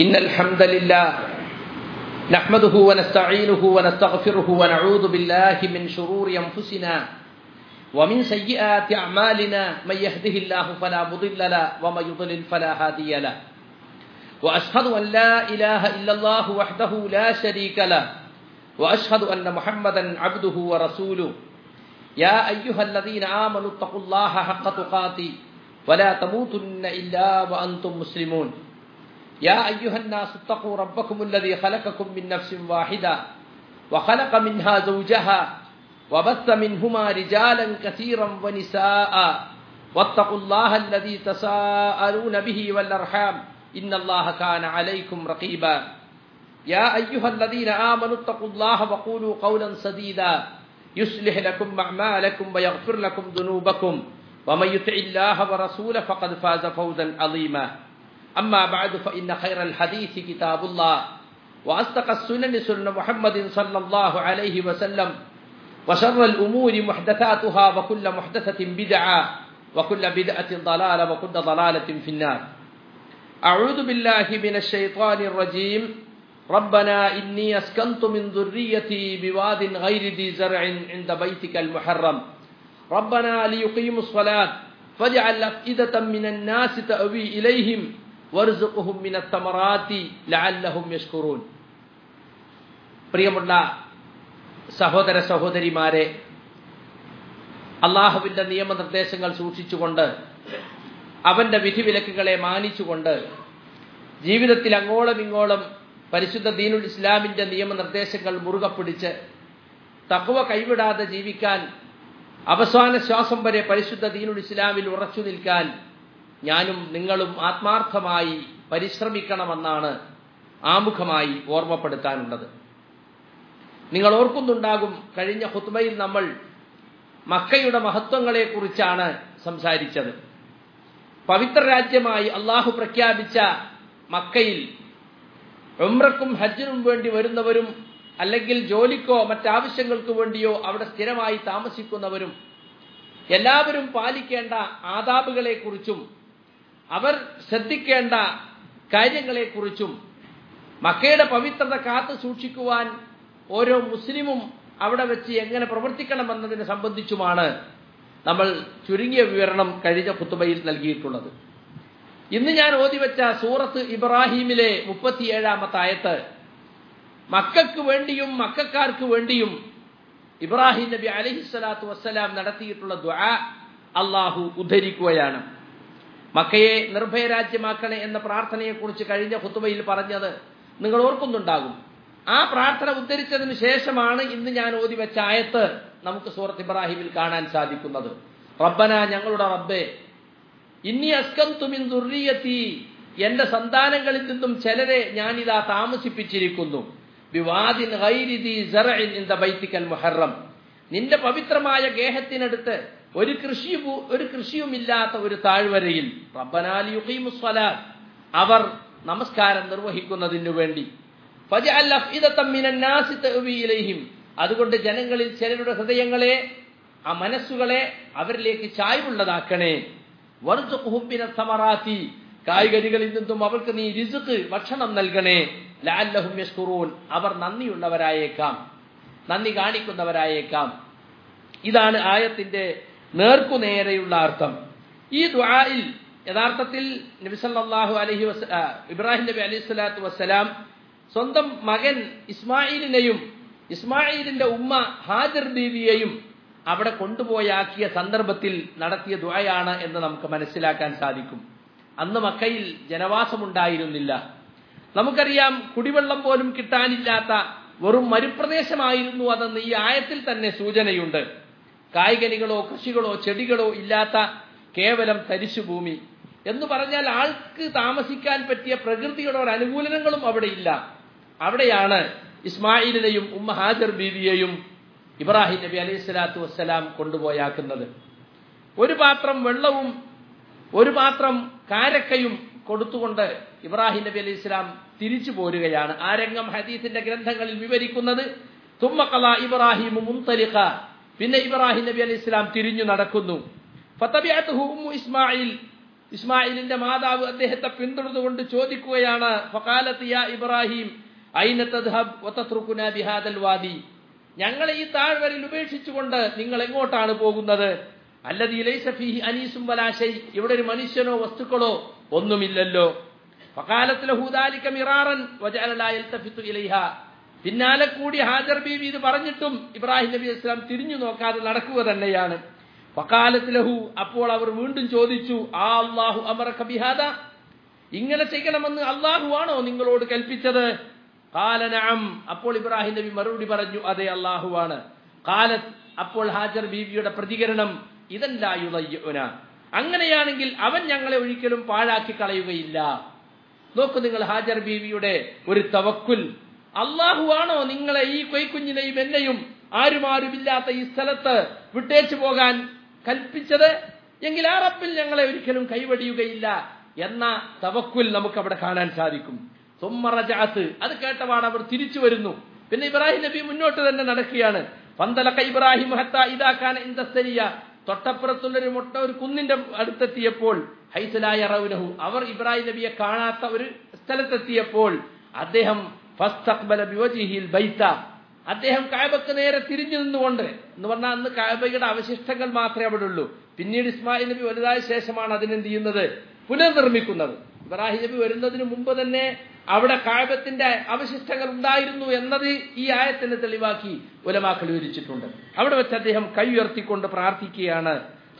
إن الحمد لله نحمده ونستعينه ونستغفره ونعوذ بالله من شرور أنفسنا ومن سيئات أعمالنا من يهده الله فلا مضل له ومن يضلل فلا هادي له وأشهد أن لا إله إلا الله وحده لا شريك له وأشهد أن محمدا عبده ورسوله يا أيها الذين آمنوا اتقوا الله حق تقاته ولا تموتن إلا وأنتم مسلمون يا أيها الناس اتقوا ربكم الذي خلقكم من نفس واحدة وخلق منها زوجها وبث منهما رجالا كثيرا ونساء واتقوا الله الذي تساءلون به والأرحام إن الله كان عليكم رقيبا يا أيها الذين آمنوا اتقوا الله وقولوا قولا سديدا يصلح لكم أعمالكم ويغفر لكم ذنوبكم ومن يطع الله ورسوله فقد فاز فوزا عظيما أما بعد فإن خير الحديث كتاب الله وأصدق السنن سنة محمد صلى الله عليه وسلم وشر الأمور محدثاتها وكل محدثة بدعة وكل بدعة ضلالة وكل ضلالة في النار أعوذ بالله من الشيطان الرجيم ربنا إني أسكنت من ذريتي بواد غير ذي زرع عند بيتك المحرم ربنا ليقيموا الصلاة فاجعل أفئدة من الناس تأوي إليهم وارزقهم من الثمرات لعلهم يشكرون പ്രിയമുള്ള സഹോദര സഹോദരിമാരെ അള്ളാഹുവിന്റെ നിയമനിർദ്ദേശങ്ങൾ സൂക്ഷിച്ചുകൊണ്ട് അവന്റെ വിധിവിലക്കുകളെ മാനിച്ചുകൊണ്ട് ജീവിതത്തിൽ അങ്ങോളം ഇങ്ങോളം പരിശുദ്ധ ദീനുൽ ഇസ്ലാമിന്റെ നിയമനിർദ്ദേശങ്ങൾ മുറുകെ പിടിച്ച് തക്കുവ കൈവിടാതെ ജീവിക്കാൻ അവസാന ശ്വാസം വരെ പരിശുദ്ധ ദീനുൽ ഇസ്ലാമിൽ ഉറച്ചു നിൽക്കാൻ ഞാനും നിങ്ങളും ആത്മാർത്ഥമായി പരിശ്രമിക്കണമെന്നാണ് ആമുഖമായി ഓർമ്മപ്പെടുത്താനുള്ളത് നിങ്ങൾ ഓർക്കുന്നുണ്ടാകും കഴിഞ്ഞ ഹുത്മയിൽ നമ്മൾ മക്കയുടെ മഹത്വങ്ങളെക്കുറിച്ചാണ് സംസാരിച്ചത് പവിത്ര രാജ്യമായി അള്ളാഹു പ്രഖ്യാപിച്ച മക്കയിൽ ഉംറക്കും ഹജ്ജിനും വേണ്ടി വരുന്നവരും അല്ലെങ്കിൽ ജോലിക്കോ മറ്റാവശ്യങ്ങൾക്ക് വേണ്ടിയോ അവിടെ സ്ഥിരമായി താമസിക്കുന്നവരും എല്ലാവരും പാലിക്കേണ്ട ആദാബുകളെക്കുറിച്ചും അവർ ശ്രദ്ധിക്കേണ്ട കാര്യങ്ങളെക്കുറിച്ചും മക്കയുടെ പവിത്രത കാത്തു സൂക്ഷിക്കുവാൻ ഓരോ മുസ്ലിമും അവിടെ വെച്ച് എങ്ങനെ പ്രവർത്തിക്കണമെന്നതിനെ സംബന്ധിച്ചുമാണ് നമ്മൾ ചുരുങ്ങിയ വിവരണം കഴിഞ്ഞ കുത്തുബയിൽ നൽകിയിട്ടുള്ളത് ഇന്ന് ഞാൻ ഓതിവെച്ച സൂറത്ത് ഇബ്രാഹിമിലെ മുപ്പത്തിയേഴാമത്തെ ആയത്ത് മക്കൾക്ക് വേണ്ടിയും മക്കാർക്ക് വേണ്ടിയും ഇബ്രാഹിം നബി അലഹിസ്വലാത്തു വസ്സലാം നടത്തിയിട്ടുള്ള ദ്വാ അള്ളാഹു ഉദ്ധരിക്കുകയാണ് മക്കയെ നിർഭയ രാജ്യമാക്കണേ എന്ന പ്രാർത്ഥനയെക്കുറിച്ച് കഴിഞ്ഞ ഹുത്തുബയിൽ പറഞ്ഞത് നിങ്ങൾ ഓർക്കുന്നുണ്ടാകും ആ പ്രാർത്ഥന ഉദ്ധരിച്ചതിന് ശേഷമാണ് ഇന്ന് ഞാൻ ഓതി വെച്ച ആയത്ത് നമുക്ക് സൂറത്ത് ഇബ്രാഹിമിൽ കാണാൻ സാധിക്കുന്നത് റബ്ബന ഞങ്ങളുടെ റബ്ബെ ഇന്നി അസ്കന്തുമിൻ ദുർറിയത്തി എന്റെ സന്താനങ്ങളിൽ നിന്നും ചിലരെ ഞാനിതാ താമസിപ്പിച്ചിരിക്കുന്നു വിവാദിൻ ബൈത്തിക്കൽ മുഹറം നിന്റെ പവിത്രമായ ഗേഹത്തിനടുത്ത് ഒരു കൃഷി ഒരു കൃഷിയുമില്ലാത്ത ഒരു താഴ്വരയിൽ അവർ നമസ്കാരം നിർവഹിക്കുന്നതിനു വേണ്ടി അതുകൊണ്ട് ജനങ്ങളിൽ ചിലരുടെ ഹൃദയങ്ങളെ ആ മനസ്സുകളെ അവരിലേക്ക് ചായ്വുള്ളതാക്കണേ വർജുഹുബിന സമറാത്തി കായ്കനികളിൽ നിന്നും അവർക്ക് നീ രിസുക്ക് ഭക്ഷണം നൽകണേ ലാല്ലഹും യഷ്കുറൂൻ അവർ നന്ദിയുള്ളവരായേക്കാം നന്ദി കാണിക്കുന്നവരായേക്കാം ഇതാണ് ആയത്തിന്റെ നേർക്കുനേരെയുള്ള അർത്ഥം ഈ ദ്വായിൽ യഥാർത്ഥത്തിൽ നബിസല്ലാഹു അലഹി വസ് ഇബ്രാഹിം നബി അലൈഹി സ്വലാത്തു വസ്സലാം സ്വന്തം മകൻ ഇസ്മായിലിനെയും ഇസ്മായിലിന്റെ ഉമ്മ ഹാജർ ബീവിയെയും അവിടെ കൊണ്ടുപോയാക്കിയ സന്ദർഭത്തിൽ നടത്തിയ ദ്വായാണ് എന്ന് നമുക്ക് മനസ്സിലാക്കാൻ സാധിക്കും അന്ന് മക്കയിൽ ജനവാസമുണ്ടായിരുന്നില്ല നമുക്കറിയാം കുടിവെള്ളം പോലും കിട്ടാനില്ലാത്ത വെറും മരുപ്രദേശമായിരുന്നു അതെന്ന് ഈ ആയത്തിൽ തന്നെ സൂചനയുണ്ട് കായ്കനികളോ കൃഷികളോ ചെടികളോ ഇല്ലാത്ത കേവലം തരിശുഭൂമി എന്ന് പറഞ്ഞാൽ ആൾക്ക് താമസിക്കാൻ പറ്റിയ പ്രകൃതിയുടെ ഒരു അനുകൂലനങ്ങളും അവിടെ ഇല്ല അവിടെയാണ് ഇസ്മായിലിനെയും ഉമ്മ ഹാജർ ബീവിയെയും ഇബ്രാഹിം നബി അലൈഹി സ്വലാത്തു വസ്സലാം കൊണ്ടുപോയാക്കുന്നത് ഒരു പാത്രം വെള്ളവും ഒരു പാത്രം കാരക്കയും കൊടുത്തുകൊണ്ട് ഇബ്രാഹിം നബി അലൈഹി സ്വലാം തിരിച്ചു പോരുകയാണ് ആ രംഗം ഹദീസിന്റെ ഗ്രന്ഥങ്ങളിൽ വിവരിക്കുന്നത് തുമ്മക്കല ഇബ്രാഹിം മുന്തലിഖ പിന്നെ ഇബ്രാഹിം നബി അലൈഹി സ്വലാം തിരിഞ്ഞു നടക്കുന്നു ഇസ്മായിൽ ഇസ്മായിലിന്റെ മാതാവ് അദ്ദേഹത്തെ പിന്തുടർന്നുകൊണ്ട് ചോദിക്കുകയാണ് ഫഖാലത്ത് യാ ഇബ്രാഹിം ഐന തദ്ഹബ് വതത്രുകുന ബിഹാദൽ വാദി ഞങ്ങളെ ഈ താഴ്വരയിൽ ഉപേക്ഷിച്ചുകൊണ്ട് നിങ്ങൾ എങ്ങോട്ടാണ് പോകുന്നത് അല്ലദീ ലൈസ ഫീഹി അനീസും വലാശൈ ഇവിടെ ഒരു മനുഷ്യനോ വസ്തുക്കളോ ഒന്നുമില്ലല്ലോ ഫഖാലത്ത് ലഹു ദാലിക മിറാറൻ വജഅല ലാ യൽതഫിതു ഇലൈഹ പിന്നാലെ കൂടി ഹാജർ ബീവി ഇത് പറഞ്ഞിട്ടും ഇബ്രാഹിം നബി ഇസ്ലാം തിരിഞ്ഞു നോക്കാതെ നടക്കുക തന്നെയാണ് ഫക്കാലത്ത് ലഹു അപ്പോൾ അവർ വീണ്ടും ചോദിച്ചു ആ അള്ളാഹു അമറക്ക ബിഹാദ ഇങ്ങനെ ചെയ്യണമെന്ന് അള്ളാഹു ആണോ നിങ്ങളോട് കൽപ്പിച്ചത് കാലനഅം അപ്പോൾ ഇബ്രാഹിം നബി മറുപടി പറഞ്ഞു അതെ അള്ളാഹുവാണ് കാലത്ത് അപ്പോൾ ഹാജർ ബീവിയുടെ പ്രതികരണം ഇതല്ലായുന അങ്ങനെയാണെങ്കിൽ അവൻ ഞങ്ങളെ ഒരിക്കലും പാഴാക്കി കളയുകയില്ല നോക്കൂ നിങ്ങൾ ഹാജർ ബീവിയുടെ ഒരു തവക്കുൽ അള്ളാഹുവാണോ നിങ്ങളെ ഈ കൊയ്ക്കുഞ്ഞിനെയും എന്നെയും ആരുമാരുമില്ലാത്ത ഈ സ്ഥലത്ത് വിട്ടേച്ചു പോകാൻ കൽപ്പിച്ചത് എങ്കിൽ ആ റബ്ബിൽ ഞങ്ങളെ ഒരിക്കലും കൈവടിയുകയില്ല എന്ന തവക്കുൽ നമുക്ക് അവിടെ കാണാൻ സാധിക്കും തുമ്മറജാത്ത് അത് കേട്ടപാട് അവർ തിരിച്ചു വരുന്നു പിന്നെ ഇബ്രാഹിം നബി മുന്നോട്ട് തന്നെ നടക്കുകയാണ് പന്തലക്ക ഇബ്രാഹിം ഹത്ത ഇതാക്കാൻ ഇന്ദസ്തരിയ തൊട്ടപ്പുറത്തുള്ളൊരു മുട്ട ഒരു കുന്നിന്റെ അടുത്തെത്തിയപ്പോൾ ഹൈസലായ റൗനഹു അവർ ഇബ്രാഹിം നബിയെ കാണാത്ത ഒരു സ്ഥലത്തെത്തിയപ്പോൾ അദ്ദേഹം ഫസ്തഖ്ബല ബിവജിഹിൽ ബൈത്ത അദ്ദേഹം കായബക്ക് നേരെ തിരിഞ്ഞു നിന്നുകൊണ്ട് എന്ന് പറഞ്ഞാൽ അന്ന് കായബയുടെ അവശിഷ്ടങ്ങൾ മാത്രമേ അവിടെ ഉള്ളൂ പിന്നീട് ഇസ്മായിൽ നബി വലുതായ ശേഷമാണ് അതിനെന്ത് ചെയ്യുന്നത് പുനർനിർമ്മിക്കുന്നത് ഇബ്രാഹിം നബി വരുന്നതിന് മുമ്പ് തന്നെ അവിടെ കായബത്തിന്റെ അവശിഷ്ടങ്ങൾ ഉണ്ടായിരുന്നു എന്നത് ഈ ആയത്തിന് തെളിവാക്കി ഉലമാക്കൾ വിവരിച്ചിട്ടുണ്ട് അവിടെ വെച്ച് അദ്ദേഹം കൈ ഉയർത്തിക്കൊണ്ട് പ്രാർത്ഥിക്കുകയാണ്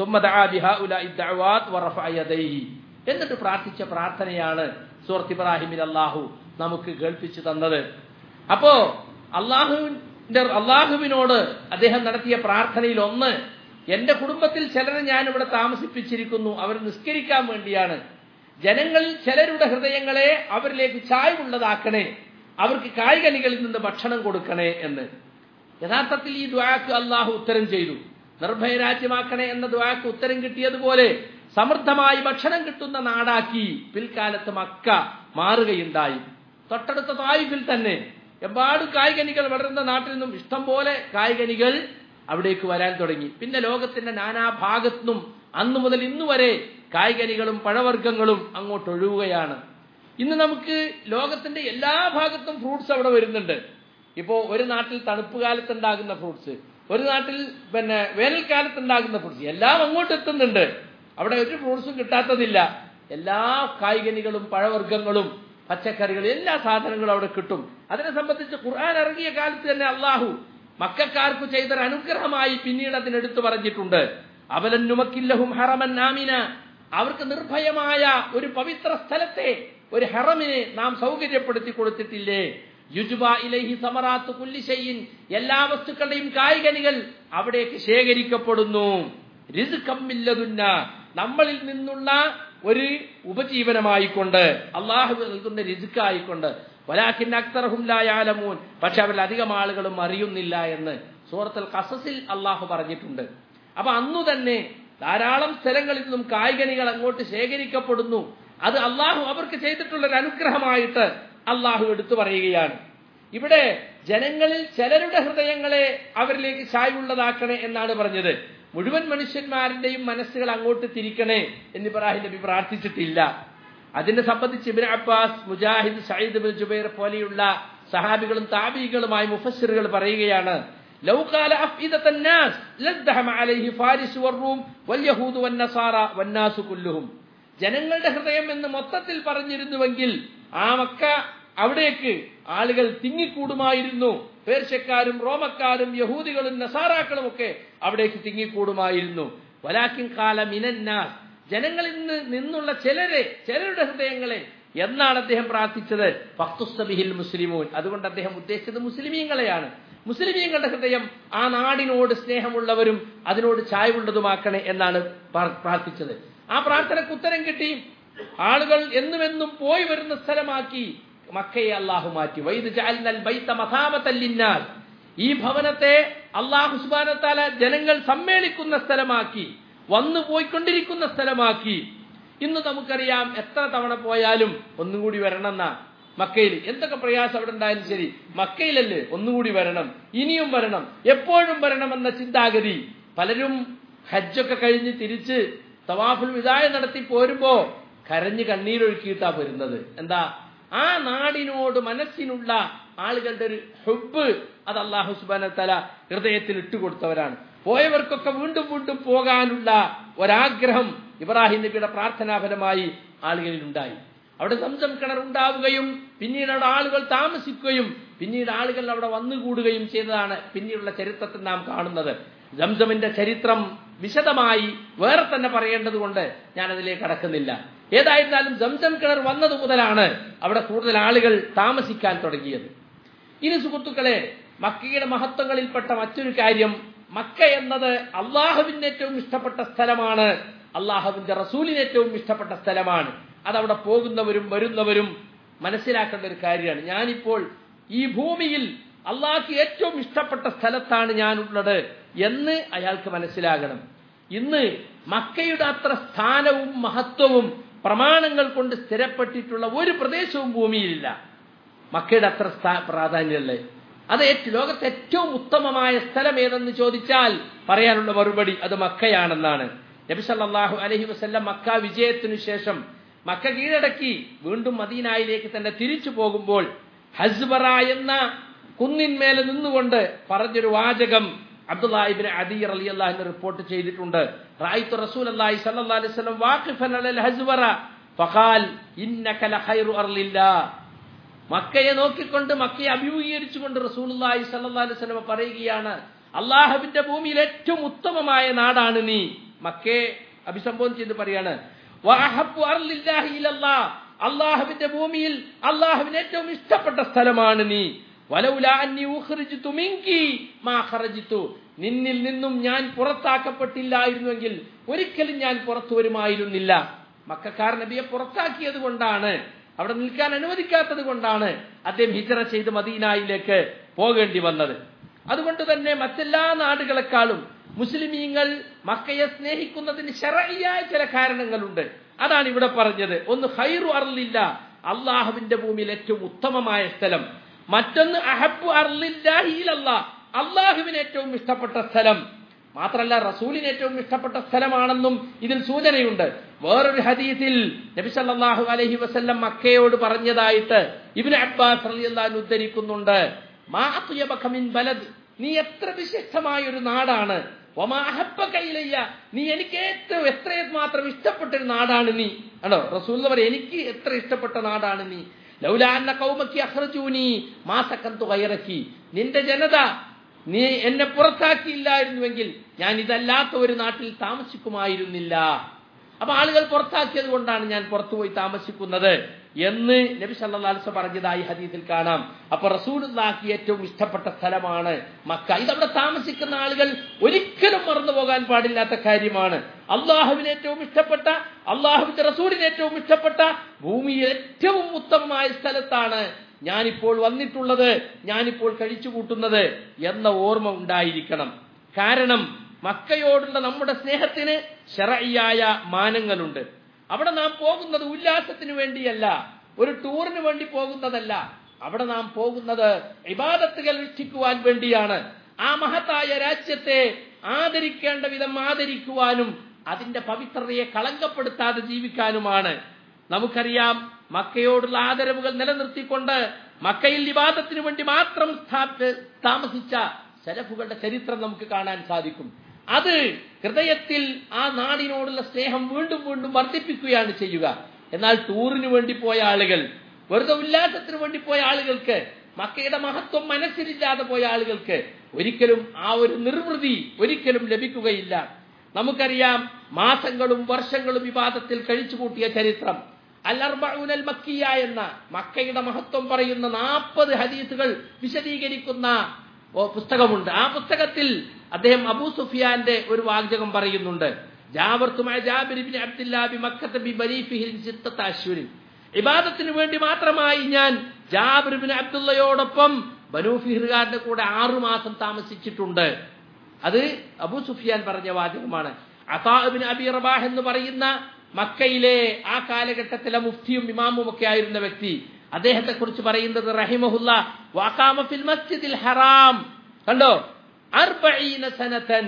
എന്നിട്ട് പ്രാർത്ഥിച്ച പ്രാർത്ഥനയാണ് സൂറത്ത് ഇബ്രാഹിമിൽ അള്ളാഹു നമുക്ക് കേൾപ്പിച്ചു തന്നത് അപ്പോ അള്ളാഹുവിന്റെ അള്ളാഹുവിനോട് അദ്ദേഹം നടത്തിയ പ്രാർത്ഥനയിൽ ഒന്ന് എന്റെ കുടുംബത്തിൽ ചിലരെ ഞാൻ ഇവിടെ താമസിപ്പിച്ചിരിക്കുന്നു അവർ നിസ്കരിക്കാൻ വേണ്ടിയാണ് ജനങ്ങളിൽ ചിലരുടെ ഹൃദയങ്ങളെ അവരിലേക്ക് ചായ്വുള്ളതാക്കണേ അവർക്ക് കായികനികളിൽ നിന്ന് ഭക്ഷണം കൊടുക്കണേ എന്ന് യഥാർത്ഥത്തിൽ ഈ ദ്വാക്ക് അള്ളാഹു ഉത്തരം ചെയ്തു നിർഭയരാജ്യമാക്കണേ എന്ന ദ്വാക്ക് ഉത്തരം കിട്ടിയതുപോലെ സമൃദ്ധമായി ഭക്ഷണം കിട്ടുന്ന നാടാക്കി പിൽക്കാലത്ത് മക്ക മാറുകയുണ്ടായി തൊട്ടടുത്ത തായിഫിൽ തന്നെ എമ്പാടും കായികനികൾ വളരുന്ന നാട്ടിൽ നിന്നും ഇഷ്ടം പോലെ കായികനികൾ അവിടേക്ക് വരാൻ തുടങ്ങി പിന്നെ ലോകത്തിന്റെ നാനാഭാഗത്തുനിന്നും അന്നു മുതൽ ഇന്നു വരെ കായികനികളും പഴവർഗ്ഗങ്ങളും അങ്ങോട്ട് ഒഴുകുകയാണ് ഇന്ന് നമുക്ക് ലോകത്തിന്റെ എല്ലാ ഭാഗത്തും ഫ്രൂട്ട്സ് അവിടെ വരുന്നുണ്ട് ഇപ്പോ ഒരു നാട്ടിൽ തണുപ്പ് കാലത്ത് ഉണ്ടാകുന്ന ഫ്രൂട്ട്സ് ഒരു നാട്ടിൽ പിന്നെ വേനൽക്കാലത്ത് ഉണ്ടാകുന്ന ഫ്രൂട്ട്സ് എല്ലാം അങ്ങോട്ട് എത്തുന്നുണ്ട് അവിടെ ഒരു ഫ്രൂട്ട്സും കിട്ടാത്തതില്ല എല്ലാ കായികനികളും പഴവർഗ്ഗങ്ങളും പച്ചക്കറികൾ എല്ലാ സാധനങ്ങളും അവിടെ കിട്ടും അതിനെ സംബന്ധിച്ച് ഖുർആൻ ഇറങ്ങിയ കാലത്ത് തന്നെ അള്ളാഹു മക്കാർക്ക് ചെയ്തൊരു അനുഗ്രഹമായി പിന്നീട് അതിനെടുത്തു പറഞ്ഞിട്ടുണ്ട് അവലന്നുമക്കില്ലഹും ഹറമൻ നാമിന അവർക്ക് നിർഭയമായ ഒരു പവിത്ര സ്ഥലത്തെ ഒരു ഹറമിനെ നാം സൗകര്യപ്പെടുത്തി കൊടുത്തിട്ടില്ലേ യുജുബ ഇലഹി സമറാത്ത് കുല്ലിശയ്യൻ എല്ലാ വസ്തുക്കളുടെയും കായികനികൾ അവിടേക്ക് ശേഖരിക്കപ്പെടുന്നു രിസുക്കമ്മില്ലതുന്ന നമ്മളിൽ നിന്നുള്ള ഒരു ഉപജീവനമായിക്കൊണ്ട് അള്ളാഹു നൽകുന്ന രിസുക്കായിക്കൊണ്ട് വലാഖിൻ അക്തർഹും ലായാലമൂൻ പക്ഷെ അവരിൽ അധികം ആളുകളും അറിയുന്നില്ല എന്ന് സൂറത്തുൽ കസസിൽ അള്ളാഹു പറഞ്ഞിട്ടുണ്ട് അപ്പൊ അന്നു തന്നെ ധാരാളം സ്ഥലങ്ങളിൽ നിന്നും കായികനികൾ അങ്ങോട്ട് ശേഖരിക്കപ്പെടുന്നു അത് അള്ളാഹു അവർക്ക് ചെയ്തിട്ടുള്ള ഒരു അനുഗ്രഹമായിട്ട് അള്ളാഹു എടുത്തു പറയുകയാണ് ഇവിടെ ജനങ്ങളിൽ ചിലരുടെ ഹൃദയങ്ങളെ അവരിലേക്ക് ചായ്വുള്ളതാക്കണേ എന്നാണ് പറഞ്ഞത് മുഴുവൻ മനുഷ്യന്മാരുടെയും മനസ്സുകൾ അങ്ങോട്ട് തിരിക്കണേ എന്ന് ഇബ്രാഹിം നബി പ്രാർത്ഥിച്ചിട്ടില്ല അതിനെ സംബന്ധിച്ച് Ibn Abbas Mujahid Sayyid bin Jubair പോലെയുള്ള സഹാബികളും താബികളുമായി മുഫസ്സിറുകൾ പറയുകയാണ് لو قال أفئدة الناس لازدحم عليه فارس والروم واليهود والنصارى والناس كلهم ജനങ്ങളുടെ ഹൃദയം എന്ന് മൊത്തത്തിൽ പറഞ്ഞിരുന്നുവെങ്കിൽ ആ മക്ക അവിടേക്ക് ആളുകൾ തിങ്ങിക്കൂടുമായിരുന്നു പേർഷ്യക്കാരും റോമക്കാരും യഹൂദികളും നസാറാക്കളും ഒക്കെ അവിടേക്ക് തിങ്ങിക്കൂടുമായിരുന്നു വലാക്കിൻ കാല മിനന്നാസ് ജനങ്ങളിൽ നിന്ന് നിന്നുള്ള ചിലരെ ചിലരുടെ ഹൃദയങ്ങളെ എന്നാണ് അദ്ദേഹം പ്രാർത്ഥിച്ചത് ഫക്തുസ്തബിഹിൽ മുസ്ലിമൂൻ അതുകൊണ്ട് അദ്ദേഹം ഉദ്ദേശിച്ചത് മുസ്ലിമീങ്ങളെയാണ് മുസ്ലിമീങ്ങളുടെ ഹൃദയം ആ നാടിനോട് സ്നേഹമുള്ളവരും അതിനോട് ചായവുള്ളതുമാക്കണേ എന്നാണ് പ്രാർത്ഥിച്ചത് ആ പ്രാർത്ഥനയ്ക്ക് ഉത്തരം കിട്ടി ആളുകൾ എന്നുമെന്നും പോയി വരുന്ന സ്ഥലമാക്കി മക്കയെ അള്ളാഹു മാറ്റി വൈദ് ജഅൽനൽ ബൈത മഥാമത്തല്ലിന്നാസ് ഈ ഭവനത്തെ അള്ളാഹു സുബാനത്താല ജനങ്ങൾ സമ്മേളിക്കുന്ന സ്ഥലമാക്കി വന്നു പോയിക്കൊണ്ടിരിക്കുന്ന സ്ഥലമാക്കി ഇന്ന് നമുക്കറിയാം എത്ര തവണ പോയാലും ഒന്നും കൂടി വരണമെന്നാ മക്കയിൽ എന്തൊക്കെ പ്രയാസം അവിടെ ഉണ്ടായാലും ശരി മക്കയിലല്ലേ ഒന്നുകൂടി വരണം ഇനിയും വരണം എപ്പോഴും വരണമെന്ന ചിന്താഗതി പലരും ഹജ്ജൊക്കെ കഴിഞ്ഞ് തിരിച്ച് തവാഫുൽ വിദായ നടത്തി പോരുമ്പോ കരഞ്ഞ് കണ്ണീരൊഴുക്കിയിട്ടാ വരുന്നത് എന്താ ആ നാടിനോട് മനസ്സിനുള്ള ആളുകളുടെ ഒരു ഹുബ് അത് അള്ളാഹു സുബാന തല ഹൃദയത്തിൽ ഇട്ടുകൊടുത്തവരാണ് പോയവർക്കൊക്കെ വീണ്ടും വീണ്ടും പോകാനുള്ള ഒരാഗ്രഹം ഇബ്രാഹിം നബിയുടെ പ്രാർത്ഥനാഫലമായി ആളുകളിൽ ഉണ്ടായി അവിടെ സംസം കിണർ ഉണ്ടാവുകയും പിന്നീട് അവിടെ ആളുകൾ താമസിക്കുകയും പിന്നീട് ആളുകൾ അവിടെ വന്നുകൂടുകയും ചെയ്തതാണ് പിന്നീടുള്ള ചരിത്രത്തിൽ നാം കാണുന്നത് ജംസമിന്റെ ചരിത്രം വിശദമായി വേറെ തന്നെ പറയേണ്ടത് കൊണ്ട് ഞാൻ അതിലേക്ക് കടക്കുന്നില്ല ഏതായിരുന്നാലും ജംസം കിണർ വന്നത് മുതലാണ് അവിടെ കൂടുതൽ ആളുകൾ താമസിക്കാൻ തുടങ്ങിയത് ഇനി സുഹൃത്തുക്കളെ മക്കയുടെ മഹത്വങ്ങളിൽപ്പെട്ട മറ്റൊരു കാര്യം മക്ക എന്നത് അള്ളാഹുവിന് ഏറ്റവും ഇഷ്ടപ്പെട്ട സ്ഥലമാണ് അള്ളാഹുവിന്റെ റസൂലിന് ഏറ്റവും ഇഷ്ടപ്പെട്ട സ്ഥലമാണ് അതവിടെ പോകുന്നവരും വരുന്നവരും മനസ്സിലാക്കേണ്ട ഒരു കാര്യമാണ് ഞാനിപ്പോൾ ഈ ഭൂമിയിൽ അള്ളാഹ്ക്ക് ഏറ്റവും ഇഷ്ടപ്പെട്ട സ്ഥലത്താണ് ഞാനുള്ളത് എന്ന് അയാൾക്ക് മനസ്സിലാകണം ഇന്ന് മക്കയുടെ അത്ര സ്ഥാനവും മഹത്വവും പ്രമാണങ്ങൾ കൊണ്ട് സ്ഥിരപ്പെട്ടിട്ടുള്ള ഒരു പ്രദേശവും ഭൂമിയിലില്ല മക്കയുടെ അത്ര പ്രാധാന്യമല്ലേ അത് ലോകത്തെ ഏറ്റവും ഉത്തമമായ സ്ഥലം ഏതെന്ന് ചോദിച്ചാൽ പറയാനുള്ള മറുപടി അത് മക്കയാണെന്നാണ് നബി സല്ലല്ലാഹു അലൈഹി വസല്ലം മക്ക വിജയത്തിനു ശേഷം മക്ക കീഴടക്കി വീണ്ടും മദീനായിലേക്ക് തന്നെ തിരിച്ചു പോകുമ്പോൾ ഹസ്ബറ എന്ന കുന്നിന്മേലെ നിന്നുകൊണ്ട് പറഞ്ഞൊരു വാചകം അബ്ദുല്ലാഹിബിൻ അദീർ അലി അള്ളാഹിന് റിപ്പോർട്ട് ചെയ്തിട്ടുണ്ട് റായിത്തു റസൂൽ അള്ളാഹി സല്ലല്ലാഹു അലൈഹി വസല്ലം വാഖിഫൻ അലൽ ഹസ്ബറ ഫഖാൽ ഇന്നക ലഖൈറു അർലില്ലാ മക്കയെ നോക്കിക്കൊണ്ട് മക്കയെ അഭിമുഖീകരിച്ചുകൊണ്ട് റസൂലുള്ളാഹി സല്ലല്ലാഹു അലൈഹി വസല്ലം പറയുകയാണ് അള്ളാഹുവിന്റെ ഭൂമിയിൽ ഏറ്റവും ഉത്തമമായ നാടാണ് നീ മക്കയെ അഭിസംബോധന ചെയ്ത് പറയാണ് അള്ളാഹുവിന്റെ ഭൂമിയിൽ അള്ളാഹുവിന് ഏറ്റവും ഇഷ്ടപ്പെട്ട സ്ഥലമാണ് നീ നിന്നിൽ നിന്നും ഞാൻ പുറത്താക്കപ്പെട്ടില്ലായിരുന്നുവെങ്കിൽ ഒരിക്കലും ഞാൻ പുറത്തു വരുമായിരുന്നില്ല മക്കാർ നബിയെ പുറത്താക്കിയത് കൊണ്ടാണ് അവിടെ നിൽക്കാൻ അനുവദിക്കാത്തത് കൊണ്ടാണ് അദ്ദേഹം ഹിജറ ചെയ്ത് മദീനായിലേക്ക് പോകേണ്ടി വന്നത് അതുകൊണ്ട് തന്നെ മറ്റെല്ലാ നാടുകളെക്കാളും മുസ്ലിമീങ്ങൾ മക്കയെ സ്നേഹിക്കുന്നതിന് ശരയ്യായ ചില കാരണങ്ങളുണ്ട് അതാണ് ഇവിടെ പറഞ്ഞത് ഒന്ന് ഹൈറു അർലില്ല അള്ളാഹുവിന്റെ ഭൂമിയിൽ ഏറ്റവും ഉത്തമമായ സ്ഥലം മറ്റൊന്ന് അഹബു അർലില്ല അള്ളാഹുവിന് ഏറ്റവും ഇഷ്ടപ്പെട്ട സ്ഥലം മാത്രല്ല റസൂലിന് ഏറ്റവും ഇഷ്ടപ്പെട്ട സ്ഥലമാണെന്നും ഇതിൽ സൂചനയുണ്ട് വേറൊരു ഹദീസിൽ നബി സല്ലല്ലാഹു അലൈഹി വസല്ലം മക്കയോട് പറഞ്ഞതായിട്ട് ഇബ്നു അബ്ബാസ് റളിയല്ലാഹു ഉദ്ധരിക്കുന്നുണ്ട് മാ അത്യബക മിൻ ബലദ് നീ എത്ര വിശിഷ്ടമായ ഒരു നാടാണ് കയ്യിലയ്യ നീ എനിക്ക് ഏറ്റവും എത്ര മാത്രം ഇഷ്ടപ്പെട്ട ഒരു നാടാണ് നീ ആണോ റസൂൽ പറയും എനിക്ക് എത്ര ഇഷ്ടപ്പെട്ട നാടാണ് നീ ലൗലാന്ന കൗമക്കി അഹ്റജൂനി മാസക്കന്തു കയറക്കി നിന്റെ ജനത നീ എന്നെ പുറത്താക്കിയില്ലായിരുന്നുവെങ്കിൽ ഞാൻ ഇതല്ലാത്ത ഒരു നാട്ടിൽ താമസിക്കുമായിരുന്നില്ല അപ്പൊ ആളുകൾ പുറത്താക്കിയത് കൊണ്ടാണ് ഞാൻ പുറത്തുപോയി താമസിക്കുന്നത് എന്ന് നബി സല്ലാസ് പറഞ്ഞതായി ഹദീസിൽ കാണാം അപ്പൊ റസൂലുള്ളാഹി ഏറ്റവും ഇഷ്ടപ്പെട്ട സ്ഥലമാണ് മക്ക ഇതവിടെ താമസിക്കുന്ന ആളുകൾ ഒരിക്കലും മറന്നു പോകാൻ പാടില്ലാത്ത കാര്യമാണ് അള്ളാഹുവിന് ഏറ്റവും ഇഷ്ടപ്പെട്ട അള്ളാഹുവിന്റെ റസൂലിന് ഏറ്റവും ഇഷ്ടപ്പെട്ട ഭൂമിയിൽ ഏറ്റവും ഉത്തമമായ സ്ഥലത്താണ് ഞാനിപ്പോൾ വന്നിട്ടുള്ളത് ഞാനിപ്പോൾ കഴിച്ചു കൂട്ടുന്നത് എന്ന ഓർമ്മ ഉണ്ടായിരിക്കണം കാരണം മക്കയോടുള്ള നമ്മുടെ സ്നേഹത്തിന് ശരയ്യായ മാനങ്ങളുണ്ട് അവിടെ നാം പോകുന്നത് ഉല്ലാസത്തിന് വേണ്ടിയല്ല ഒരു ടൂറിന് വേണ്ടി പോകുന്നതല്ല അവിടെ നാം പോകുന്നത് ഇബാദത്തുകൾ രക്ഷിക്കുവാൻ വേണ്ടിയാണ് ആ മഹത്തായ രാജ്യത്തെ ആദരിക്കേണ്ട വിധം ആദരിക്കുവാനും അതിന്റെ പവിത്രതയെ കളങ്കപ്പെടുത്താതെ ജീവിക്കാനുമാണ് നമുക്കറിയാം മക്കയോടുള്ള ആദരവുകൾ നിലനിർത്തിക്കൊണ്ട് മക്കയിൽ വിവാദത്തിന് വേണ്ടി മാത്രം താമസിച്ച ശരഫുകളുടെ ചരിത്രം നമുക്ക് കാണാൻ സാധിക്കും അത് ഹൃദയത്തിൽ ആ നാടിനോടുള്ള സ്നേഹം വീണ്ടും വീണ്ടും വർദ്ധിപ്പിക്കുകയാണ് ചെയ്യുക എന്നാൽ ടൂറിന് വേണ്ടി പോയ ആളുകൾ വെറുതെ ഉല്ലാസത്തിന് വേണ്ടി പോയ ആളുകൾക്ക് മക്കയുടെ മഹത്വം മനസ്സിലില്ലാതെ പോയ ആളുകൾക്ക് ഒരിക്കലും ആ ഒരു നിർവൃതി ഒരിക്കലും ലഭിക്കുകയില്ല നമുക്കറിയാം മാസങ്ങളും വർഷങ്ങളും വിവാദത്തിൽ കഴിച്ചുകൂട്ടിയ ചരിത്രം അല്ലർബഉനൽ മക്കിയ എന്ന മക്കയുടെ മഹത്വം പറയുന്ന നാൽപ്പത് ഹദീസുകൾ വിശദീകരിക്കുന്ന പുസ്തകമുണ്ട് ആ പുസ്തകത്തിൽ അദ്ദേഹം അബൂ സുഫിയാന്റെ ഒരു വാചകം പറയുന്നുണ്ട് ജാബർത്തുമായ ജാബിരിബിൻ അബ്ദുല്ലാബി മക്കത്ത് ബി ബരീഫിഹിൽ ചിത്തത്ത് അശ്വരിൻ ഇബാദത്തിന് വേണ്ടി മാത്രമായി ഞാൻ ജാബിർബിൻ അബ്ദുള്ളയോടൊപ്പം ബനൂ ഫിഹ്റുകാരന്റെ കൂടെ ആറുമാസം താമസിച്ചിട്ടുണ്ട് അത് അബൂ സുഫിയാൻ പറഞ്ഞ വാചകമാണ് അസാബിൻ അബി റബാഹ് എന്ന് പറയുന്ന മക്കയിലെ ആ കാലഘട്ടത്തിലെ മുഫ്തിയും ഇമാമും ഒക്കെ ആയിരുന്ന വ്യക്തി അദ്ദേഹത്തെ കുറിച്ച് പറയുന്നത് റഹിമഹുല്ല വാക്കാമ ഫിൽ മസ്ജിദിൽ ഹറാം കണ്ടോ അർബഈന സനതൻ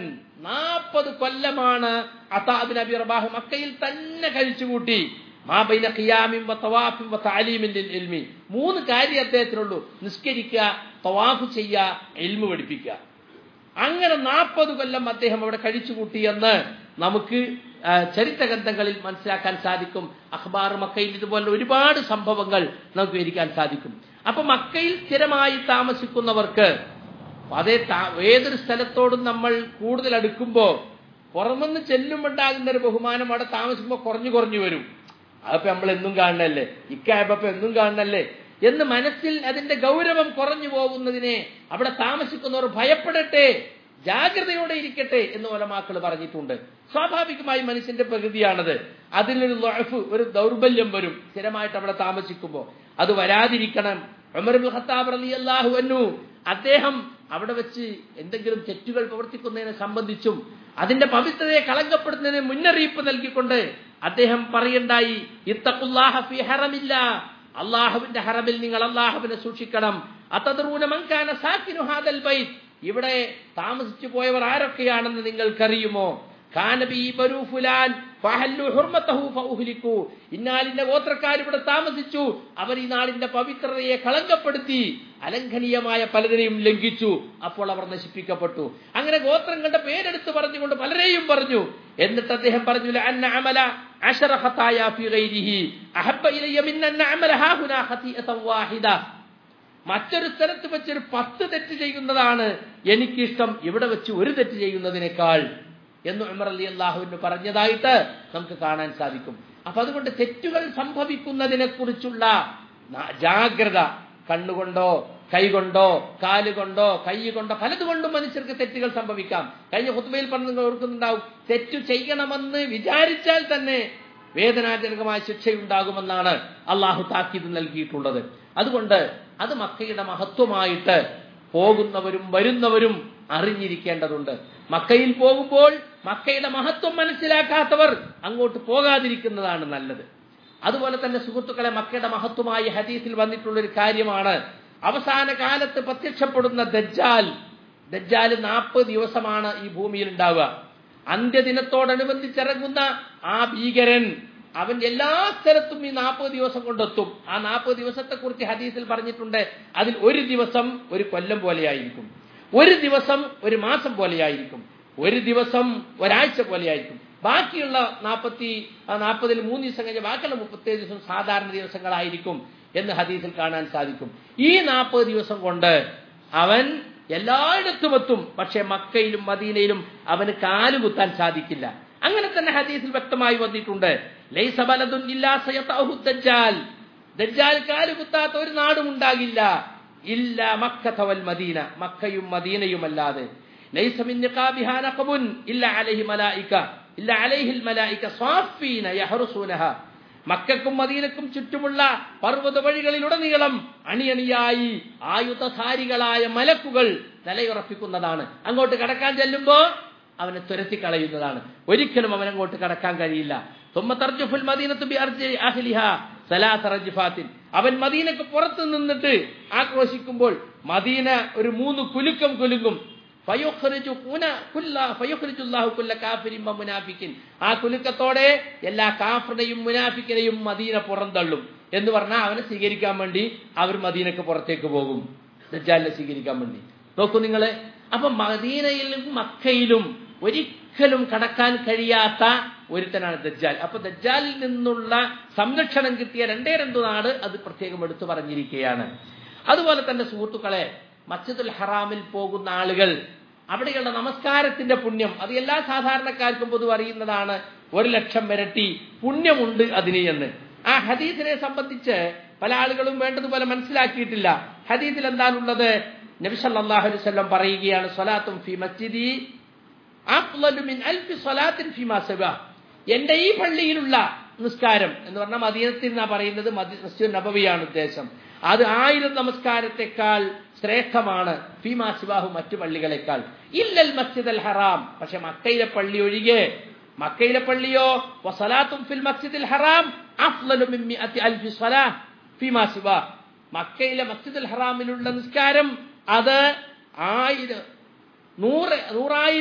നാൽപ്പത് കൊല്ലമാണ് അതാബിൻ അബി റബാഹ് മക്കയിൽ തന്നെ കഴിച്ചുകൂട്ടി മാബൈന ഖിയാമിൻ വ തവാഫിൻ വ തഅലീമിൻ ലിൽ ഇൽമി മൂന്ന് കാര്യം അദ്ദേഹത്തിനുള്ളൂ നിസ്കരിക്കുക തവാഫ് ചെയ്യുക ഇൽമു പഠിപ്പിക്കുക അങ്ങനെ നാൽപ്പത് കൊല്ലം അദ്ദേഹം അവിടെ കഴിച്ചുകൂട്ടിയെന്ന് നമുക്ക് ആ, ചരിത്ര ഗ്രന്ഥങ്ങളിൽ മനസ്സിലാക്കാൻ സാധിക്കും അഖ്ബാർ മക്കയിൽ ഇതുപോലെ ഒരുപാട് സംഭവങ്ങൾ നമുക്ക് വിവരിക്കാൻ സാധിക്കും അപ്പൊ മക്കയിൽ സ്ഥിരമായി താമസിക്കുന്നവർക്ക് അതേ താ- ഏതൊരു സ്ഥലത്തോടും നമ്മൾ കൂടുതൽ അടുക്കുമ്പോൾ പുറമെന്ന് ചെല്ലുമ്പോണ്ടാകുന്ന ഒരു ബഹുമാനം അവിടെ താമസിക്കുമ്പോൾ കുറഞ്ഞു കുറഞ്ഞു വരും അതിപ്പോ നമ്മൾ എന്നും കാണണല്ലേ ഇക്കായപ്പോ എന്നും കാണണല്ലേ എന്ന് മനസ്സിൽ അതിന്റെ ഗൗരവം കുറഞ്ഞു പോകുന്നതിനെ അവിടെ താമസിക്കുന്നവർ ഭയപ്പെടട്ടെ ജാഗ്രതയോടെ ഇരിക്കട്ടെ എന്ന് ഒലമാക്കൾ പറഞ്ഞിട്ടുണ്ട് സ്വാഭാവികമായി മനുഷ്യന്റെ പ്രകൃതിയാണത് അതിലൊരു ലൊഴഫ് ഒരു ദൗർബല്യം വരും സ്ഥിരമായിട്ട് അവിടെ താമസിക്കുമ്പോൾ അത് വരാതിരിക്കണം ഉമർ ബിൻ ഖത്താബ് റളിയല്ലാഹു അൻഹു അദ്ദേഹം അവിടെ വെച്ച് എന്തെങ്കിലും തെറ്റുകൾ പ്രവർത്തിക്കുന്നതിനെ സംബന്ധിച്ചും അതിന്റെ പവിത്രതയെ കളങ്കപ്പെടുത്തുന്നതിന് മുന്നറിയിപ്പ് നൽകിക്കൊണ്ട് അദ്ദേഹം പറയണ്ടായി ഇത്തഖുല്ലാഹ ഫീ ഹറമില്ല അള്ളാഹുവിന്റെ ഹറമിൽ നിങ്ങൾ അള്ളാഹുവിനെ സൂക്ഷിക്കണം അതദ്റൂന മൻ കാന സാക്കിനു ഹാദൽ ബൈത്ത് ഇവിടെ താമസിച്ചു പോയവർ ആരൊക്കെയാണെന്ന് നിങ്ങൾക്കറിയുമോ കാനബി ബനു ഫുലാൻ ഫഹല്ലു ഹുർമതഹു ഫഉഹ്ലികു ഇന്നാലിന്റെ ഗോത്രക്കാർ ഇവിടെ താമസിച്ചു അവർ ഈ നാടിന്റെ പവിത്രതയെ കളങ്കപ്പെടുത്തി അലംഘനീയമായ പലതിനെയും ലംഘിച്ചു അപ്പോൾ അവർ നശിപ്പിക്കപ്പെട്ടു അങ്ങനെ ഗോത്രങ്ങളുടെ പേരെടുത്ത് പറഞ്ഞുകൊണ്ട് പലരെയും പറഞ്ഞു എന്നിട്ട് അദ്ദേഹം പറഞ്ഞു അന്ന അമല അശറ ഖതായ ഫി ഗൈരിഹി അഹബ്ബ ഇലയ്യ മിൻ അന്ന അമല ഹാഹുനാ ഖതീഅതൻ വാഹിദ മറ്റൊരു സ്ഥലത്ത് വെച്ച് ഒരു പത്ത് തെറ്റ് ചെയ്യുന്നതാണ് എനിക്കിഷ്ടം ഇവിടെ വെച്ച് ഒരു തെറ്റ് ചെയ്യുന്നതിനേക്കാൾ എന്ന് ഉമർ അലി അള്ളാഹുവിന് പറഞ്ഞതായിട്ട് നമുക്ക് കാണാൻ സാധിക്കും അപ്പൊ അതുകൊണ്ട് തെറ്റുകൾ സംഭവിക്കുന്നതിനെ കുറിച്ചുള്ള ജാഗ്രത കണ്ണുകൊണ്ടോ കൈകൊണ്ടോ കാലുകൊണ്ടോ കൈ കൊണ്ടോ പലതുകൊണ്ടും മനുഷ്യർക്ക് തെറ്റുകൾ സംഭവിക്കാം കഴിഞ്ഞ ഹുത്ബയിൽ പറഞ്ഞ് നിങ്ങൾ ഓർക്കുന്നുണ്ടാവും തെറ്റു ചെയ്യണമെന്ന് വിചാരിച്ചാൽ തന്നെ വേദനാജനകമായ ശിക്ഷയുണ്ടാകുമെന്നാണ് അള്ളാഹു താക്കീത് നൽകിയിട്ടുള്ളത് അതുകൊണ്ട് അത് മക്കയുടെ മഹത്വമായിട്ട് പോകുന്നവരും വരുന്നവരും അറിഞ്ഞിരിക്കേണ്ടതുണ്ട് മക്കയിൽ പോകുമ്പോൾ മക്കയുടെ മഹത്വം മനസ്സിലാക്കാത്തവർ അങ്ങോട്ട് പോകാതിരിക്കുന്നതാണ് നല്ലത് അതുപോലെ തന്നെ സുഹൃത്തുക്കളെ മക്കയുടെ മഹത്വമായി ഹദീസിൽ വന്നിട്ടുള്ള ഒരു കാര്യമാണ് അവസാന കാലത്ത് പ്രത്യക്ഷപ്പെടുന്ന ദജ്ജാൽ ദജ്ജാൽ നാൽപ്പത് ദിവസമാണ് ഈ ഭൂമിയിൽ ഉണ്ടാവുക അന്ത്യദിനത്തോടനുബന്ധിച്ചിറങ്ങുന്ന ആ ഭീകരൻ അവൻ എല്ലാ സ്ഥലത്തും ഈ നാൽപ്പത് ദിവസം കൊണ്ടെത്തും ആ നാൽപ്പത് ദിവസത്തെ കുറിച്ച് ഹദീസിൽ പറഞ്ഞിട്ടുണ്ട് അതിൽ ഒരു ദിവസം ഒരു കൊല്ലം പോലെയായിരിക്കും ഒരു ദിവസം ഒരു മാസം പോലെയായിരിക്കും ഒരു ദിവസം ഒരാഴ്ച പോലെയായിരിക്കും ബാക്കിയുള്ള നാൽപ്പത്തി നാൽപ്പതിൽ മൂന്ന് ദിവസം കഴിഞ്ഞ് ബാക്കിയുള്ള മുപ്പത്തേഴ് ദിവസം സാധാരണ ദിവസങ്ങളായിരിക്കും എന്ന് ഹദീസിൽ കാണാൻ സാധിക്കും ഈ നാൽപ്പത് ദിവസം കൊണ്ട് അവൻ എല്ലായിടത്തും എത്തും പക്ഷെ മക്കയിലും മദീനയിലും അവന് കാലുകുത്താൻ സാധിക്കില്ല അങ്ങനെ തന്നെ ഹദീസിൽ വ്യക്തമായി വന്നിട്ടുണ്ട് ലൈസ ബലദുൻ ഇല്ലാ സയതഹു ദജ്ജാൽ ദജ്ജാൽ കാലുകുത്താത്ത ഒരു നാടും ഉണ്ടാകില്ല ഇല്ല മക്കത വൽ മദീന മക്കയും മദീനയുമല്ലാതെ ലൈസ മിൻ നിഖാബിഹാ നഖബുൻ ഇല്ല അലൈഹി മലായിക ഇല്ല അലൈഹിൽ മലായിക സാഫീന യഹ്റുസൂനഹ മക്കക്കും മദീനക്കും ചുറ്റുമുള്ള പർവ്വത വഴികളിലുടനീളം അണിയണിയായി ആയുധധാരികളായ മലക്കുകൾ നിലയുറപ്പിക്കുന്നതാണ് അങ്ങോട്ട് കടക്കാൻ ചെല്ലുമ്പോ അവനെ തുരത്തി കളയുന്നതാണ് ഒരിക്കലും അവൻ അങ്ങോട്ട് കടക്കാൻ കഴിയില്ല തുമ്മത്തർജുഫുൽ മദീനത്ത് ബി അർജി അഹ്ലിഹ സലാസ റജ്ഫാത്തിൻ അവൻ മദീനക്ക് പുറത്ത് നിന്നിട്ട് ആക്രോശിക്കുമ്പോൾ മദീന ഒരു മൂന്ന് കുലുക്കം കുലുങ്ങും ഫയുഖ്റിജു കുന കുല്ല ഫയുഖ്റിജുല്ലാഹു കുല്ല കാഫിരിൻ വ മുനാഫിക്കിൻ ആ കുലുക്കത്തോടെ എല്ലാ കാഫിറിനെയും മുനാഫിക്കിനെയും മദീന പുറന്തള്ളും എന്ന് പറഞ്ഞാൽ അവനെ സ്വീകരിക്കാൻ വേണ്ടി അവർ മദീനക്ക് പുറത്തേക്ക് പോകും ദജ്ജാലിനെ സ്വീകരിക്കാൻ വേണ്ടി നോക്കൂ നിങ്ങളെ അപ്പൊ മദീനയിലും മക്കയിലും ഒരിക്കലും കടക്കാൻ കഴിയാത്ത ഒരുത്തനാണ് ദജ്ജാൽ അപ്പൊ ദജ്ജാലിൽ നിന്നുള്ള സംരക്ഷണം കിട്ടിയ രണ്ടേ രണ്ടു നാട് അത് പ്രത്യേകം എടുത്തു പറഞ്ഞിരിക്കുകയാണ് അതുപോലെ തന്നെ സുഹൃത്തുക്കളെ മസ്ജിദുൽ ഹറാമിൽ പോകുന്ന ആളുകൾ അവിടെയുള്ള നമസ്കാരത്തിന്റെ പുണ്യം അത് എല്ലാ സാധാരണക്കാർക്കും പൊതുവെ അറിയുന്നതാണ് ഒരു ലക്ഷം ഇരട്ടി പുണ്യമുണ്ട് അതിന് എന്ന് ആ ഹദീസിനെ സംബന്ധിച്ച് പല ആളുകളും വേണ്ടതുപോലെ മനസ്സിലാക്കിയിട്ടില്ല ഹദീസിൽ എന്താണുള്ളത് നബി സല്ലല്ലാഹു അലൈഹി വസല്ലം പറയുകയാണ് സ്വലാത്തും ഫി മസ്ജിദി അഫ്ളലു മിൻ അൽഫി സ്വലാത്തിൻ ഫിമാ സബ എന്റെ ഈ പള്ളിയിലുള്ള നിസ്കാരം എന്ന് പറഞ്ഞാൽ മദീനത്തിൽ നിന്നാ പറയുന്നത് മസ്ജിദ് നബവിയാണ് ഉദ്ദേശം അത് ആയിരം നമസ്കാരത്തെക്കാൾ ശ്രേഷ്ഠമാണ് ഫീമാ സിബാഹു മറ്റു പള്ളികളെക്കാൾ ഇല്ലൽ മസ്ജിദ് അൽ ഹറാം പക്ഷെ മക്കയിലെ പള്ളി ഒഴികെ മക്കയിലെ പള്ളിയോ വസലാത്തും ഫിൽ മസ്ജിദുൽ ഹറാം അഫ്ളലു മിൻ മിഅത്തി അൽഫി സ്വലാഹ് ഫീമാ സിബാ മക്കയിലെ മസ്ജിദുൽ ഹറാമിലുള്ള നിസ്കാരം അത് ആയിരം നൂറ് നൂറായിരം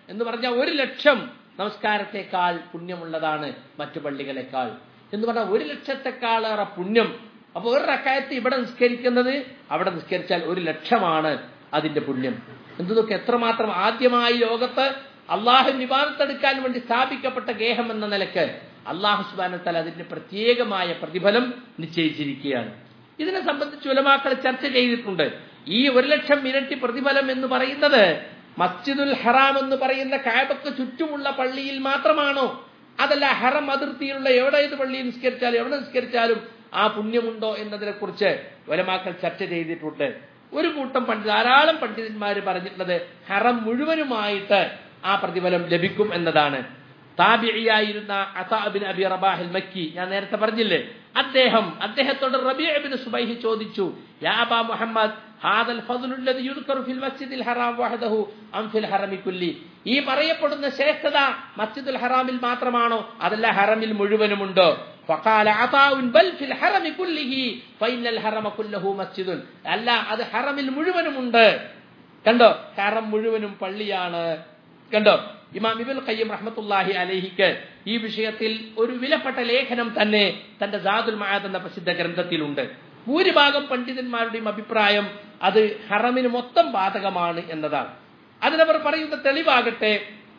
എന്ന് പറഞ്ഞാൽ ഒരു ലക്ഷം നമസ്കാരത്തെക്കാൾ പുണ്യമുള്ളതാണ് മറ്റു പള്ളികളെക്കാൾ എന്ന് പറഞ്ഞാൽ ഒരു ലക്ഷത്തെക്കാളേറെ പുണ്യം അപ്പൊ ഒരു റക്കായത്ത് ഇവിടെ നിസ്കരിക്കുന്നത് അവിടെ നിസ്കരിച്ചാൽ ഒരു ലക്ഷമാണ് അതിന്റെ പുണ്യം എന്തൊക്കെ എത്രമാത്രം ആദ്യമായി ലോകത്ത് അള്ളാഹു വിവാദത്തെടുക്കാൻ വേണ്ടി സ്ഥാപിക്കപ്പെട്ട ഗേഹം എന്ന നിലക്ക് അള്ളാഹു സുബാനത്താൽ അതിന്റെ പ്രത്യേകമായ പ്രതിഫലം നിശ്ചയിച്ചിരിക്കുകയാണ് ഇതിനെ സംബന്ധിച്ച് ഉലമാക്കൾ ചർച്ച ചെയ്തിട്ടുണ്ട് ഈ ഒരു ലക്ഷം ഇരട്ടി പ്രതിഫലം എന്ന് പറയുന്നത് മസ്ജിദുൽ ഹറാം എന്ന് പറയുന്ന കാബക്ക് ചുറ്റുമുള്ള പള്ളിയിൽ മാത്രമാണോ അതല്ല ഹറം അതിർത്തിയിലുള്ള എവിടെ ഏത് പള്ളിയിൽ നിസ്കരിച്ചാലും എവിടെ നിസ്കരിച്ചാലും ആ പുണ്യമുണ്ടോ എന്നതിനെ കുറിച്ച് വലമാക്കൾ ചർച്ച ചെയ്തിട്ടുണ്ട് ഒരു കൂട്ടം പണ്ഡിത ധാരാളം പണ്ഡിതന്മാർ പറഞ്ഞിട്ടുള്ളത് ഹറം മുഴുവനുമായിട്ട് ആ പ്രതിഫലം ലഭിക്കും എന്നതാണ് താബിയായിരുന്ന അസാബിൻ അബി റബാഹിൽ മക്കി ഞാൻ നേരത്തെ പറഞ്ഞില്ലേ അദ്ദേഹം അദ്ദേഹത്തോട് റബിഅബിൻ സുബൈഹി ചോദിച്ചു യാ അബാ മുഹമ്മദ് ഹാദൽ ഫദ്ലുല്ലദി യുദ്കറു ഫിൽ മസ്ജിദിൽ ഹറാം വഹദഹു അം ഫിൽ ഹറമി കുല്ലി ഈ പറയപ്പെടുന്ന ശ്രേഷ്ഠത മസ്ജിദുൽ ഹറാമിൽ മാത്രമാണോ അതല്ല ഹറമിൽ മുഴുവനുമുണ്ടോ فقال عطاء بل في الحرم كله فإن الحرم كله مسجد അല്ല അത് ഹറമിൽ മുഴുവനുമുണ്ട് കണ്ടോ ഹറം മുഴുവനും പള്ളിയാണ് കണ്ടോ ഇമാം ഇബുൽ ഖയ്യം റഹ്മത്തുല്ലാഹി അലഹിക്ക് ഈ വിഷയത്തിൽ ഒരു വിലപ്പെട്ട ലേഖനം തന്നെ തന്റെ ജാദുൽ മഹാദ് എന്ന പ്രസിദ്ധ ഗ്രന്ഥത്തിലുണ്ട് ഭൂരിഭാഗം പണ്ഡിതന്മാരുടെയും അഭിപ്രായം അത് ഹറമിന് മൊത്തം ബാധകമാണ് എന്നതാണ് അതിനവർ പറയുന്ന തെളിവാകട്ടെ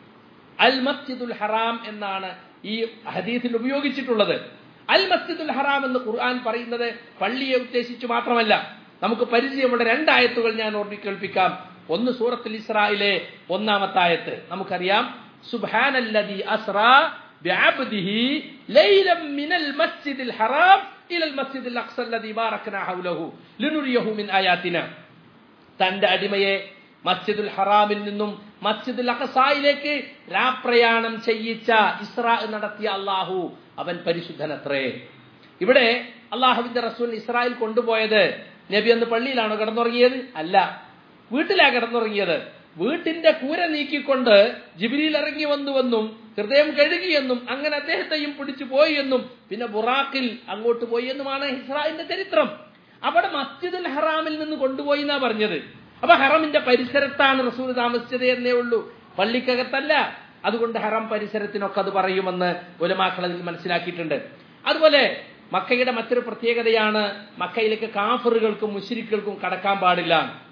അൽ മസ്ജിദുൽ ഹറാം എന്നാണ് ഈ ഹദീസിൽ ഉപയോഗിച്ചിട്ടുള്ളത് അൽ മസ്ജിദുൽ ഹറാം എന്ന് ഖുർആൻ പറയുന്നത് പള്ളിയെ ഉദ്ദേശിച്ചു മാത്രമല്ല നമുക്ക് പരിചയമുള്ള രണ്ടായത്തുകൾ ഞാൻ ഓർമ്മിക്കേൽപ്പിക്കാം ഒന്ന് സൂറത്തുൽ ഇസ്രായിലെ ഒന്നാമത്തെ ആയത്ത് നമുക്കറിയാം സുബ്ഹാനല്ലദി അസ്റാ ബിഅബ്ദിഹി ലൈലം മിനൽ മസ്ജിദിൽ ഹറാം ഇലൽ മസ്ജിദിൽ അഖ്സ അല്ലദി ബാറക്നാ ഹൗലഹു ലിനുരിയഹു മിൻ ആയാതിന തന്റെ അടിമയെ മസ്ജിദുൽ ഹറാമിൽ നിന്നും മസ്ജിദുൽ അഖസായിലേക്ക് രാപ്രയാണം ചെയ്യിച്ച ഇസ്രാ നടത്തിയ അള്ളാഹു അവൻ പരിശുദ്ധനത്രേ ഇവിടെ അള്ളാഹുവിന്റെ റസൂൽ ഇസ്രായേൽ കൊണ്ടുപോയത് നബി അന്ന് പള്ളിയിലാണോ കിടന്നുറങ്ങിയത് അല്ല വീട്ടിലാ കിടന്നുറങ്ങിയത് വീട്ടിന്റെ കൂര നീക്കിക്കൊണ്ട് ജിബിരിയിൽ ഇറങ്ങി വന്നുവെന്നും ഹൃദയം കഴുകിയെന്നും അങ്ങനെ അദ്ദേഹത്തെയും പിടിച്ചു പോയി എന്നും പിന്നെ ബുറാക്കിൽ അങ്ങോട്ട് പോയി എന്നുമാണ് ഇസ്രായേലിന്റെ ചരിത്രം അവിടെ മസ്ജിദുൽ ഹറാമിൽ നിന്ന് കൊണ്ടുപോയി എന്നാ പറഞ്ഞത് അപ്പൊ ഹറമിന്റെ പരിസരത്താണ് റസൂൽ താമസിച്ചത് എന്നേ ഉള്ളൂ പള്ളിക്കകത്തല്ല അതുകൊണ്ട് ഹറം പരിസരത്തിനൊക്കെ അത് പറയുമെന്ന് ഉലമാക്കൾ അതിൽ മനസ്സിലാക്കിയിട്ടുണ്ട് അതുപോലെ മക്കയുടെ മറ്റൊരു പ്രത്യേകതയാണ് മക്കയിലേക്ക് കാഫറുകൾക്കും മുഷിരിക്കൾക്കും കടക്കാൻ പാടില്ല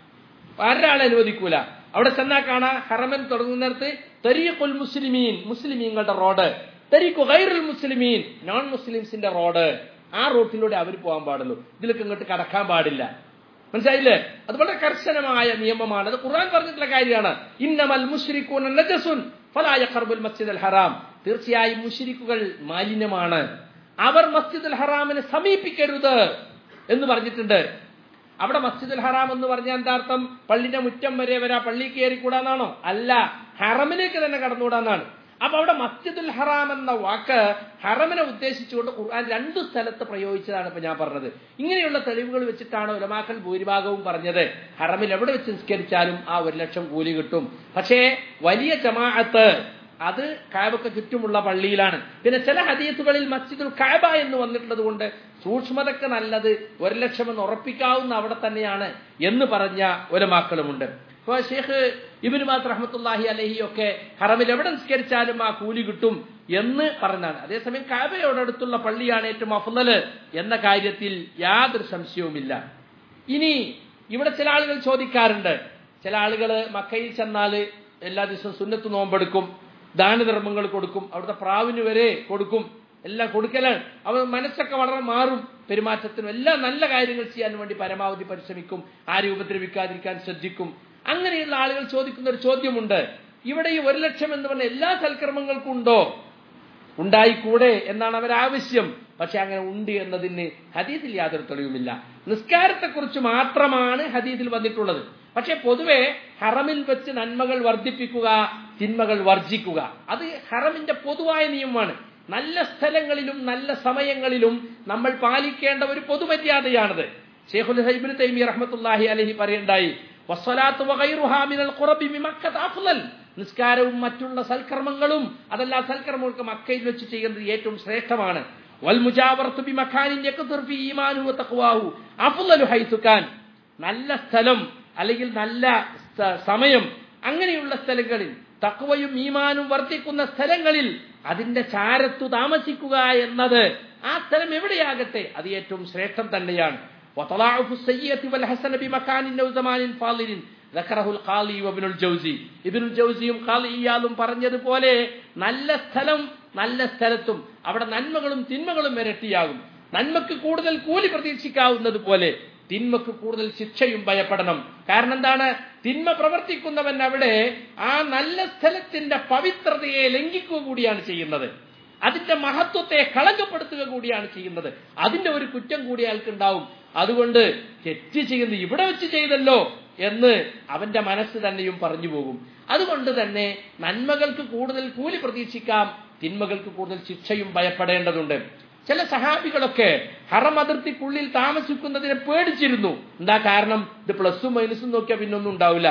ഒരാളെ അനുവദിക്കൂല അവിടെ ചെന്നാൽ കാണാ ഹറമൻ തുടങ്ങുന്നിടത്ത് തെരീഖുൽ മുസ്ലിമീൻ മുസ്ലിമീങ്ങളുടെ റോഡ് തെരീഖു ഗൈറുൽ മുസ്ലിമീൻ നോൺ മുസ്ലിംസിന്റെ റോഡ് ആ റൂട്ടിലൂടെ അവർ പോകാൻ പാടുള്ളൂ ഇതിലേക്ക് ഇങ്ങോട്ട് കടക്കാൻ പാടില്ല മനസ്സിലായില്ലേ അത് വളരെ കർശനമായ നിയമമാണ് അത് ഖുർആൻ പറഞ്ഞിട്ടുള്ള കാര്യമാണ് ഇന്നമൽ മുഷ്രിഖൂന നജസുൻ ഫലാ യഖർബുൽ മസ്ജിദുൽ ഹറാം തീർച്ചയായും മുഷ്രിക്കുകൾ മാലിന്യമാണ് അവർ മസ്ജിദുൽ ഹറാമിനെ സമീപിക്കരുത് എന്ന് പറഞ്ഞിട്ടുണ്ട് അവിടെ മസ്ജിദുൽ ഹറാം എന്ന് പറഞ്ഞാൽ എന്താ അർത്ഥം പള്ളിന്റെ മുറ്റം വരെ വരാ പള്ളി കയറിക്കൂടാന്നാണോ അല്ല ഹറമിലേക്ക് തന്നെ കടന്നുകൂടാന്നാണ് അപ്പൊ അവിടെ മസ്ജിദുൽ ഹറാം എന്ന വാക്ക് ഹറമിനെ ഉദ്ദേശിച്ചുകൊണ്ട് ഖുർആൻ രണ്ടു സ്ഥലത്ത് പ്രയോഗിച്ചതാണ് ഇപ്പൊ ഞാൻ പറഞ്ഞത് ഇങ്ങനെയുള്ള തെളിവുകൾ വെച്ചിട്ടാണ് ഉലമാക്കൽ ഭൂരിഭാഗവും പറഞ്ഞത് ഹറമിൽ എവിടെ വെച്ച് നിസ്കരിച്ചാലും ആ ഒരു ലക്ഷം കൂലി കിട്ടും പക്ഷേ വലിയ ജമാഅത്ത് അത് കാബക്ക് ചുറ്റുമുള്ള പള്ളിയിലാണ് പിന്നെ ചില ഹദീസുകളിൽ മസ്ജിദുൽ കാബ എന്ന് വന്നിട്ടുള്ളത് കൊണ്ട് സൂക്ഷ്മതക്ക് നല്ലത് ഒരു ലക്ഷം എന്ന് ഉറപ്പിക്കാവുന്ന അവിടെ തന്നെയാണ് എന്ന് പറഞ്ഞ ഒരമാക്കളുമുണ്ട് അപ്പോൾ ഷെയ്ഖ് ഇബിനുമാത് റഹ്മത്തുല്ലാഹി അലഹി ഒക്കെ ഹറമിൽ എവിടെ നിസ്കരിച്ചാലും ആ കൂലി കിട്ടും എന്ന് പറഞ്ഞാണ് അതേസമയം കാബയോടടുത്തുള്ള പള്ളിയാണ് ഏറ്റവും അഫ്ലല് എന്ന കാര്യത്തിൽ യാതൊരു സംശയവുമില്ല ഇനി ഇവിടെ ചില ആളുകൾ ചോദിക്കാറുണ്ട് ചില ആളുകൾ മക്കയിൽ ചെന്നാൽ എല്ലാ ദിവസവും സുന്നത്ത് നോമ്പെടുക്കും ദാനധർമ്മങ്ങൾ കൊടുക്കും അവിടുത്തെ പ്രാവിന് വരെ കൊടുക്കും എല്ലാം കൊടുക്കലാണ് അവർ മനസ്സൊക്കെ വളരെ മാറും പെരുമാറ്റത്തിനും എല്ലാം നല്ല കാര്യങ്ങൾ ചെയ്യാൻ വേണ്ടി പരമാവധി പരിശ്രമിക്കും ആരും ഉപദ്രവിക്കാതിരിക്കാൻ ശ്രദ്ധിക്കും അങ്ങനെയുള്ള ആളുകൾ ചോദിക്കുന്ന ഒരു ചോദ്യമുണ്ട് ഇവിടെ ഈ ഒരു ലക്ഷം എന്ന് പറഞ്ഞ എല്ലാ സൽക്കർമ്മങ്ങൾക്കും ഉണ്ടോ ഉണ്ടായിക്കൂടെ എന്നാണ് അവർ ആവശ്യം പക്ഷെ അങ്ങനെ ഉണ്ട് എന്നതിന് ഹദീസിൽ യാതൊരു തെളിവുമില്ല നിസ്കാരത്തെക്കുറിച്ച് മാത്രമാണ് ഹദീസിൽ വന്നിട്ടുള്ളത് പക്ഷെ പൊതുവെ ഹറമിൽ വെച്ച് നന്മകൾ വർദ്ധിപ്പിക്കുക തിന്മകൾ വർജിക്കുക അത് ഹറമിന്റെ പൊതുവായ നിയമമാണ് നല്ല സ്ഥലങ്ങളിലും നല്ല സമയങ്ങളിലും നമ്മൾ പാലിക്കേണ്ട ഒരു പൊതുമര്യാദയാണത് ഷെയ്ഖുൽ ഹൈബിൻ തൈമി റഹ്മത്തുല്ലാഹി അലഹി പറയണ്ടായി നിസ്കാരവും മറ്റുള്ള സൽക്കർമ്മങ്ങളും അതല്ല സൽക്കർമ്മങ്ങൾക്ക് മക്കയിൽ വെച്ച് ചെയ്യുന്നത് ഏറ്റവും ശ്രേഷ്ഠമാണ് നല്ല സ്ഥലം അല്ലെങ്കിൽ നല്ല സമയം അങ്ങനെയുള്ള സ്ഥലങ്ങളിൽ തക്വയും ഈമാനും വർദ്ധിക്കുന്ന സ്ഥലങ്ങളിൽ അതിന്റെ ചാരത്തു താമസിക്കുക എന്നത് ആ സ്ഥലം എവിടെയാകട്ടെ അത് ഏറ്റവും ശ്രേഷ്ഠം തന്നെയാണ് وتضاعف السيئة والحسنة بمكان أو زمان فاضل ذكره القاضي وابن الجوزي ابن الجوزിയും ഖാലി ഇയാളും പറഞ്ഞതുപോലെ നല്ല സ്ഥലം നല്ല സ്ഥലത്തും അവിടെ നന്മകളും തിന്മകളും ഇരട്ടിയാകും നന്മക്ക് കൂടുതൽ കൂലി പ്രതീക്ഷിക്കാവുന്നത് പോലെ തിന്മക്ക് കൂടുതൽ ശിക്ഷയും ഭയപ്പെടണം കാരണം എന്താണ് തിന്മ പ്രവർത്തിക്കുന്നവൻ അവിടെ ആ നല്ല സ്ഥലത്തിന്റെ പവിത്രതയെ ലംഘിക്കുക കൂടിയാണ് ചെയ്യുന്നത് അതിന്റെ മഹത്വത്തെ കളങ്കപ്പെടുത്തുക കൂടിയാണ് ചെയ്യുന്നത് അതിന്റെ ഒരു കുറ്റം കൂടി അയാൾക്കുണ്ടാവും അതുകൊണ്ട് തെറ്റ് ചെയ്യുന്നത് ഇവിടെ വെച്ച് ചെയ്തല്ലോ എന്ന് അവന്റെ മനസ്സ് തന്നെയും പറഞ്ഞു പോകും അതുകൊണ്ട് തന്നെ നന്മകൾക്ക് കൂടുതൽ കൂലി പ്രതീക്ഷിക്കാം തിന്മകൾക്ക് കൂടുതൽ ശിക്ഷയും ഭയപ്പെടേണ്ടതുണ്ട് ചില സഹാബികളൊക്കെ ഹറം അതിർത്തിക്കുള്ളിൽ താമസിക്കുന്നതിനെ പേടിച്ചിരുന്നു എന്താ കാരണം ഇത് പ്ലസും മൈനസും നോക്കിയാൽ പിന്നെ ഒന്നും ഉണ്ടാവില്ല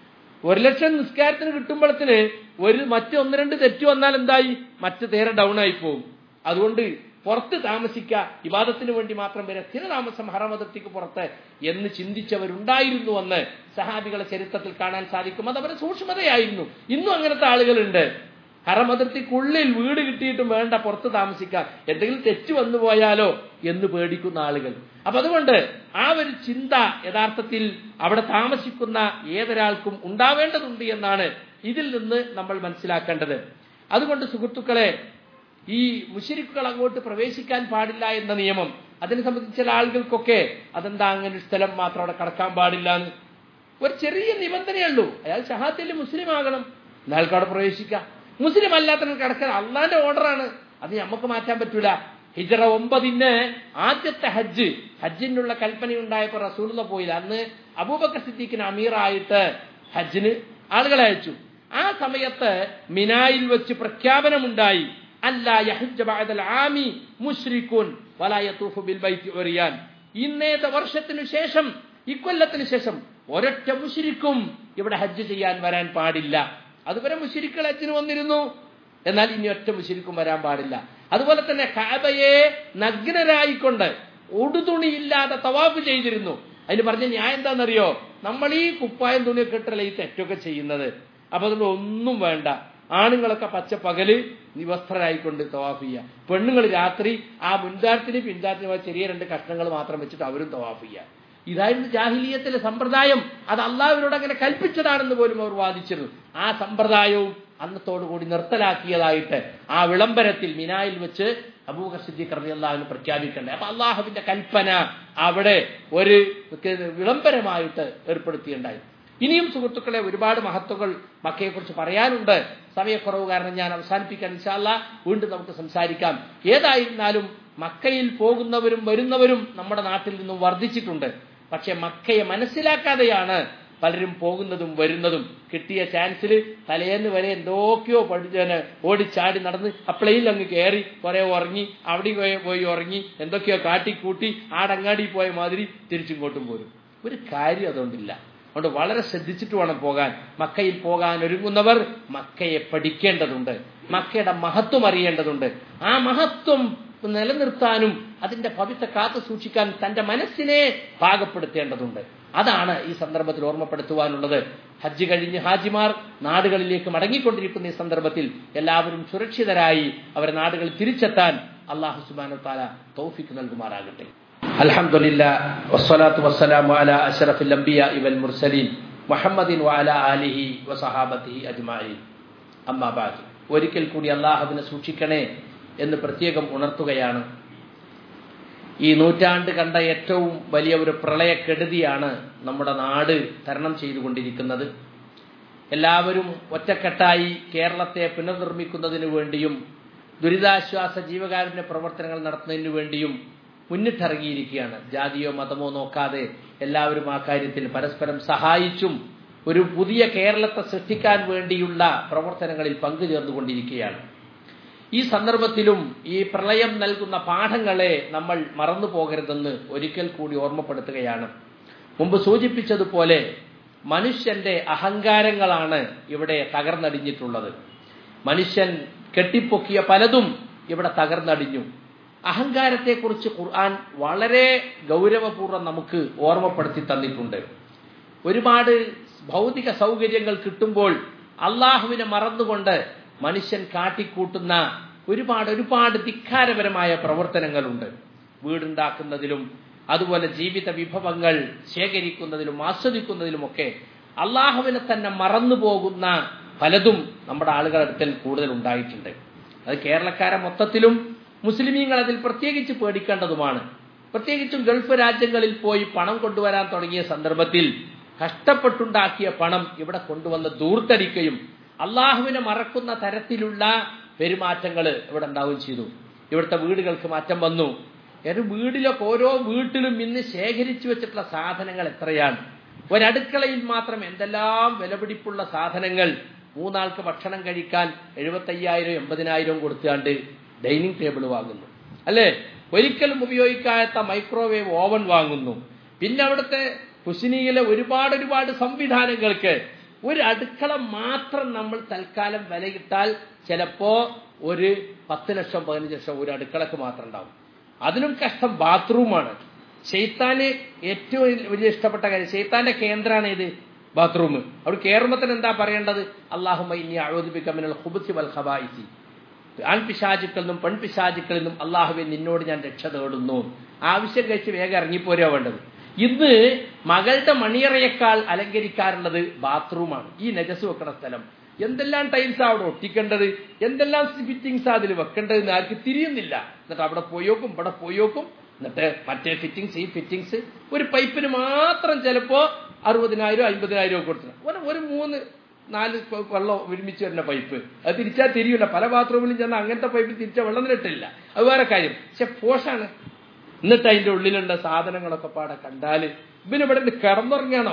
ഒരു ലക്ഷം നിസ്കാരത്തിന് കിട്ടുമ്പോഴത്തിന് ഒരു മറ്റ് ഒന്ന് രണ്ട് തെറ്റ് വന്നാൽ എന്തായി മറ്റ് നേരെ ഡൗൺ ആയി പോകും അതുകൊണ്ട് പുറത്ത് താമസിക്കുക വിവാദത്തിന് വേണ്ടി മാത്രം വരെ സ്ഥിരതാമസം ഹറമതിർത്തിക്ക് പുറത്ത് എന്ന് ചിന്തിച്ചവരുണ്ടായിരുന്നു എന്ന് സഹാബികളെ ചരിത്രത്തിൽ കാണാൻ സാധിക്കും അത് അവരുടെ സൂക്ഷ്മതയായിരുന്നു ഇന്നും അങ്ങനത്തെ ആളുകളുണ്ട് ഹറമതിർത്തിക്കുള്ളിൽ വീട് കിട്ടിയിട്ടും വേണ്ട പുറത്ത് താമസിക്കാൻ എന്തെങ്കിലും തെറ്റ് വന്നു പോയാലോ എന്ന് പേടിക്കുന്ന ആളുകൾ അപ്പൊ അതുകൊണ്ട് ആ ഒരു ചിന്ത യഥാർത്ഥത്തിൽ അവിടെ താമസിക്കുന്ന ഏതൊരാൾക്കും ഉണ്ടാവേണ്ടതുണ്ട് എന്നാണ് ഇതിൽ നിന്ന് നമ്മൾ മനസ്സിലാക്കേണ്ടത് അതുകൊണ്ട് സുഹൃത്തുക്കളെ ഈ മുഷരിക്കുകൾ അങ്ങോട്ട് പ്രവേശിക്കാൻ പാടില്ല എന്ന നിയമം അതിനെ സംബന്ധിച്ച് ചില ആളുകൾക്കൊക്കെ അതെന്താ അങ്ങനെ ഒരു സ്ഥലം മാത്രം അവിടെ കടക്കാൻ പാടില്ല എന്ന് ഒരു ചെറിയ നിബന്ധനയുള്ളൂ അയാൾ ഷഹാത്തിൽ മുസ്ലിം ആകണം അയാൾക്ക് അവിടെ പ്രവേശിക്കാം മുസ്ലിം അല്ലാത്തവൻ കിടക്കാൻ അള്ളാന്റെ ഓർഡറാണ് അത് നമുക്ക് മാറ്റാൻ പറ്റൂല ഹിജറ ഒമ്പതിന് ആദ്യത്തെ ഹജ്ജ് ഹജ്ജിനുള്ള കൽപ്പന ഉണ്ടായപ്പോൾ റസൂലുള്ള പോയില്ല അന്ന് അബൂബക്കർ സിദ്ദീഖിന് അമീറായിട്ട് ഹജ്ജിന് ആളുകളെ അയച്ചു ആ സമയത്ത് മിനായിൽ വെച്ച് പ്രഖ്യാപനമുണ്ടായി അല്ല യഹജ്ജ ബഅദൽ ആമി മുശ്രിക്കുൻ വലാ യതൂഫു ബിൽ ബൈത്തി ഉറിയാൻ ഇന്നേത്തെ വർഷത്തിനു ശേഷം ഇക്കൊല്ലത്തിന് ശേഷം ഒരൊറ്റ മുശ്രിക്കും ഇവിടെ ഹജ്ജ് ചെയ്യാൻ വരാൻ പാടില്ല അതുവരെ മുഷിരിക്കൾ ഹജ്ജിന് വന്നിരുന്നു എന്നാൽ ഇനി ഒറ്റ മുഷിരിക്കും വരാൻ പാടില്ല അതുപോലെ തന്നെ കാബയെ നഗ്നരായിക്കൊണ്ട് ഉടുതുണിയില്ലാതെ തവാഫ് ചെയ്തിരുന്നു അതിന് പറഞ്ഞ ന്യായം എന്താണെന്നറിയോ നമ്മൾ ഈ കുപ്പായം തുണിയൊക്കെ ഇട്ടല്ല ഈ തെറ്റൊക്കെ ചെയ്യുന്നത് അപ്പൊ അതുകൊണ്ട് ഒന്നും വേണ്ട ആണുങ്ങളൊക്കെ പച്ച പകല് നിവസ്ത്രരായിക്കൊണ്ട് തവാഫ് ചെയ്യുക പെണ്ണുങ്ങൾ രാത്രി ആ മുൻതാരത്തിന് പിൻതാരത്തിന് ചെറിയ രണ്ട് കഷ്ണങ്ങൾ മാത്രം വെച്ചിട്ട് അവരും തവാഫ് ചെയ്യുക ഇതായിരുന്നു ജാഹിലീയത്തിലെ സമ്പ്രദായം അത് അള്ളാഹുവിനോട് അങ്ങനെ കൽപ്പിച്ചതാണെന്ന് പോലും അവർ വാദിച്ചിരുന്നു ആ സമ്പ്രദായവും അന്നത്തോടുകൂടി നിർത്തലാക്കിയതായിട്ട് ആ വിളംബരത്തിൽ മിനായിൽ വെച്ച് അബൂബക്കർ സിദ്ദീഖ് റബി അള്ളാഹുവിന് പ്രഖ്യാപിക്കണ്ടേ അപ്പൊ അള്ളാഹുവിന്റെ കൽപ്പന അവിടെ ഒരു വിളംബരമായിട്ട് ഏർപ്പെടുത്തിയുണ്ടായി ഇനിയും സുഹൃത്തുക്കളെ ഒരുപാട് മഹത്വങ്ങൾ മക്കയെക്കുറിച്ച് പറയാനുണ്ട് സമയക്കുറവ് കാരണം ഞാൻ അവസാനിപ്പിക്കാൻ ഇൻഷാല്ല വീണ്ടും നമുക്ക് സംസാരിക്കാം ഏതായിരുന്നാലും മക്കയിൽ പോകുന്നവരും വരുന്നവരും നമ്മുടെ നാട്ടിൽ നിന്നും വർദ്ധിച്ചിട്ടുണ്ട് പക്ഷെ മക്കയെ മനസ്സിലാക്കാതെയാണ് പലരും പോകുന്നതും വരുന്നതും കിട്ടിയ ചാൻസിൽ തലേന്ന് വരെ എന്തൊക്കെയോ പഠിച്ചന് ഓടിച്ചാടി നടന്ന് ആ പ്ലെയിനിൽ അങ്ങ് കയറി കുറെ ഉറങ്ങി അവിടെ പോയി ഉറങ്ങി എന്തൊക്കെയോ കാട്ടിക്കൂട്ടി ആടങ്ങാടി പോയ മാതിരി തിരിച്ചിങ്ങോട്ടും പോരും ഒരു കാര്യം അതുകൊണ്ടില്ല അതുകൊണ്ട് വളരെ ശ്രദ്ധിച്ചിട്ട് വേണം പോകാൻ മക്കയിൽ പോകാൻ ഒരുങ്ങുന്നവർ മക്കയെ പഠിക്കേണ്ടതുണ്ട് മക്കയുടെ മഹത്വം അറിയേണ്ടതുണ്ട് ആ മഹത്വം നിലനിർത്താനും അതിന്റെ ഭവിത്ത കാത്തു സൂക്ഷിക്കാൻ തന്റെ മനസ്സിനെ പാകപ്പെടുത്തേണ്ടതുണ്ട് അതാണ് ഈ സന്ദർഭത്തിൽ ഓർമ്മപ്പെടുത്തുവാനുള്ളത് ഹജ്ജ് കഴിഞ്ഞ് ഹാജിമാർ നാടുകളിലേക്ക് മടങ്ങിക്കൊണ്ടിരിക്കുന്ന ഈ സന്ദർഭത്തിൽ എല്ലാവരും സുരക്ഷിതരായി അവരെ നാടുകളിൽ തിരിച്ചെത്താൻ അള്ളാഹു സുബാനു താല തൗഫിക്ക് നൽകുമാറാകട്ടെ അൽഹംദുലില്ല വസ്സലാത്തു വസ്സലാമു അലാ അഷ്റഫിൽ അംബിയാ ഇവൽ മുർസലീൻ മുഹമ്മദിൻ വഅല ആലിഹി വസഹാബത്തിഹി അജ്മഈൻ അമ്മാ ബാദ് ഒരിക്കൽ കൂടി അള്ളാഹുവിനെ സൂക്ഷിക്കണേ എന്ന് പ്രത്യേകം ഉണർത്തുകയാണ് ഈ നൂറ്റാണ്ട് കണ്ട ഏറ്റവും വലിയ ഒരു പ്രളയക്കെടുതിയാണ് നമ്മുടെ നാട് തരണം ചെയ്തുകൊണ്ടിരിക്കുന്നത് എല്ലാവരും ഒറ്റക്കെട്ടായി കേരളത്തെ പുനർനിർമ്മിക്കുന്നതിനു വേണ്ടിയും ദുരിതാശ്വാസ ജീവകാരുണ്യ പ്രവർത്തനങ്ങൾ നടത്തുന്നതിനു വേണ്ടിയും മുന്നിട്ടിറങ്ങിയിരിക്കുകയാണ് ജാതിയോ മതമോ നോക്കാതെ എല്ലാവരും ആ കാര്യത്തിൽ പരസ്പരം സഹായിച്ചും ഒരു പുതിയ കേരളത്തെ സൃഷ്ടിക്കാൻ വേണ്ടിയുള്ള പ്രവർത്തനങ്ങളിൽ പങ്കുചേർന്നുകൊണ്ടിരിക്കുകയാണ് ഈ സന്ദർഭത്തിലും ഈ പ്രളയം നൽകുന്ന പാഠങ്ങളെ നമ്മൾ മറന്നു പോകരുതെന്ന് ഒരിക്കൽ കൂടി ഓർമ്മപ്പെടുത്തുകയാണ് മുമ്പ് സൂചിപ്പിച്ചതുപോലെ മനുഷ്യന്റെ അഹങ്കാരങ്ങളാണ് ഇവിടെ തകർന്നടിഞ്ഞിട്ടുള്ളത് മനുഷ്യൻ കെട്ടിപ്പൊക്കിയ പലതും ഇവിടെ തകർന്നടിഞ്ഞു അഹങ്കാരത്തെക്കുറിച്ച് ഖുർആൻ വളരെ ഗൗരവപൂർവ്വം നമുക്ക് ഓർമ്മപ്പെടുത്തി തന്നിട്ടുണ്ട് ഒരുപാട് ഭൗതിക സൗകര്യങ്ങൾ കിട്ടുമ്പോൾ അള്ളാഹുവിനെ മറന്നുകൊണ്ട് മനുഷ്യൻ കാട്ടിക്കൂട്ടുന്ന ഒരുപാട് ഒരുപാട് ധിക്കാരപരമായ പ്രവർത്തനങ്ങളുണ്ട് വീടുണ്ടാക്കുന്നതിലും അതുപോലെ ജീവിത വിഭവങ്ങൾ ശേഖരിക്കുന്നതിലും ആസ്വദിക്കുന്നതിലുമൊക്കെ അള്ളാഹുവിനെ തന്നെ മറന്നു പോകുന്ന പലതും നമ്മുടെ ആളുകളുടെ അടുക്കൽ കൂടുതൽ ഉണ്ടായിട്ടുണ്ട് അത് കേരളക്കാരെ മൊത്തത്തിലും മുസ്ലിമീങ്ങൾ അതിൽ പ്രത്യേകിച്ച് പേടിക്കേണ്ടതുമാണ് പ്രത്യേകിച്ചും ഗൾഫ് രാജ്യങ്ങളിൽ പോയി പണം കൊണ്ടുവരാൻ തുടങ്ങിയ സന്ദർഭത്തിൽ കഷ്ടപ്പെട്ടുണ്ടാക്കിയ പണം ഇവിടെ കൊണ്ടുവന്ന് ദൂർത്തടിക്കുകയും അള്ളാഹുവിനെ മറക്കുന്ന തരത്തിലുള്ള പെരുമാറ്റങ്ങൾ ഇവിടെ ഉണ്ടാവുകയും ചെയ്തു ഇവിടുത്തെ വീടുകൾക്ക് മാറ്റം വന്നു ഒരു വീടിലൊക്കെ ഓരോ വീട്ടിലും ഇന്ന് ശേഖരിച്ചു വെച്ചിട്ടുള്ള സാധനങ്ങൾ എത്രയാണ് ഒരടുക്കളയിൽ മാത്രം എന്തെല്ലാം വിലപിടിപ്പുള്ള സാധനങ്ങൾ മൂന്നാൾക്ക് ഭക്ഷണം കഴിക്കാൻ എഴുപത്തയ്യായിരം എൺപതിനായിരവും കൊടുത്താണ്ട് ഡൈനിങ് ടേബിൾ വാങ്ങുന്നു അല്ലേ ഒരിക്കലും ഉപയോഗിക്കാത്ത മൈക്രോവേവ് ഓവൻ വാങ്ങുന്നു പിന്നെ അവിടുത്തെ കുശിനിയിലെ ഒരുപാട് ഒരുപാട് സംവിധാനങ്ങൾക്ക് ഒരു അടുക്കള മാത്രം നമ്മൾ തൽക്കാലം വിലയിട്ടാൽ ചിലപ്പോ ഒരു പത്ത് ലക്ഷം പതിനഞ്ച് ലക്ഷം ഒരു അടുക്കളക്ക് മാത്രം ഉണ്ടാവും അതിനും കഷ്ടം ബാത്റൂമാണ് ഷെയ്ത്താന് ഏറ്റവും വലിയ ഇഷ്ടപ്പെട്ട കാര്യം ഷെയ്ത്താന്റെ കേന്ദ്രമാണ് ഇത് ബാത്റൂം അവിടെ കയറുമ്പോൾ തന്നെ എന്താ പറയേണ്ടത് അള്ളാഹുമ ഇനി അഴോദിപ്പിക്കമിനുള്ള ഹുബുസി വൽ ഖബായിസി ആൺപിശാചുക്കളിൽ നിന്നും പെൺപിശാചുക്കളിൽ നിന്നും അള്ളാഹുവെ നിന്നോട് ഞാൻ രക്ഷ തേടുന്നു ആവശ്യം കഴിച്ച് വേഗം ഇറങ്ങിപ്പോരാ വേണ്ടത് ഇന്ന് മകളുടെ മണിയറയേക്കാൾ അലങ്കരിക്കാറുള്ളത് ബാത്റൂമാണ് ഈ നജസ് വെക്കണ സ്ഥലം എന്തെല്ലാം ടൈൽസ് അവിടെ ഒട്ടിക്കേണ്ടത് എന്തെല്ലാം ഫിറ്റിങ്സ് അതിൽ വെക്കേണ്ടത് എന്ന് ആർക്ക് തിരിയുന്നില്ല എന്നിട്ട് അവിടെ പോയോക്കും ഇവിടെ പോയോക്കും എന്നിട്ട് മറ്റേ ഫിറ്റിങ്സ് ഈ ഫിറ്റിങ്സ് ഒരു പൈപ്പിന് മാത്രം ചിലപ്പോ അറുപതിനായിരം അമ്പതിനായിരം കൊടുത്തു ഒരു ഒരു മൂന്ന് നാല് വെള്ളം ഒരുമിച്ച് വരുന്ന പൈപ്പ് അത് തിരിച്ചാൽ തിരിയില്ല പല ബാത്റൂമിലും ചെന്നാൽ അങ്ങനത്തെ പൈപ്പിൽ തിരിച്ചാൽ വെള്ളം നിരട്ടില്ല അത് വേറെ കാര്യം പക്ഷെ പോഷാണ് എന്നിട്ട് അതിന്റെ ഉള്ളിലുള്ള സാധനങ്ങളൊക്കെ പാടെ കണ്ടാല് ഇവനിവിടെ നിന്ന് കിടന്നുറങ്ങാണോ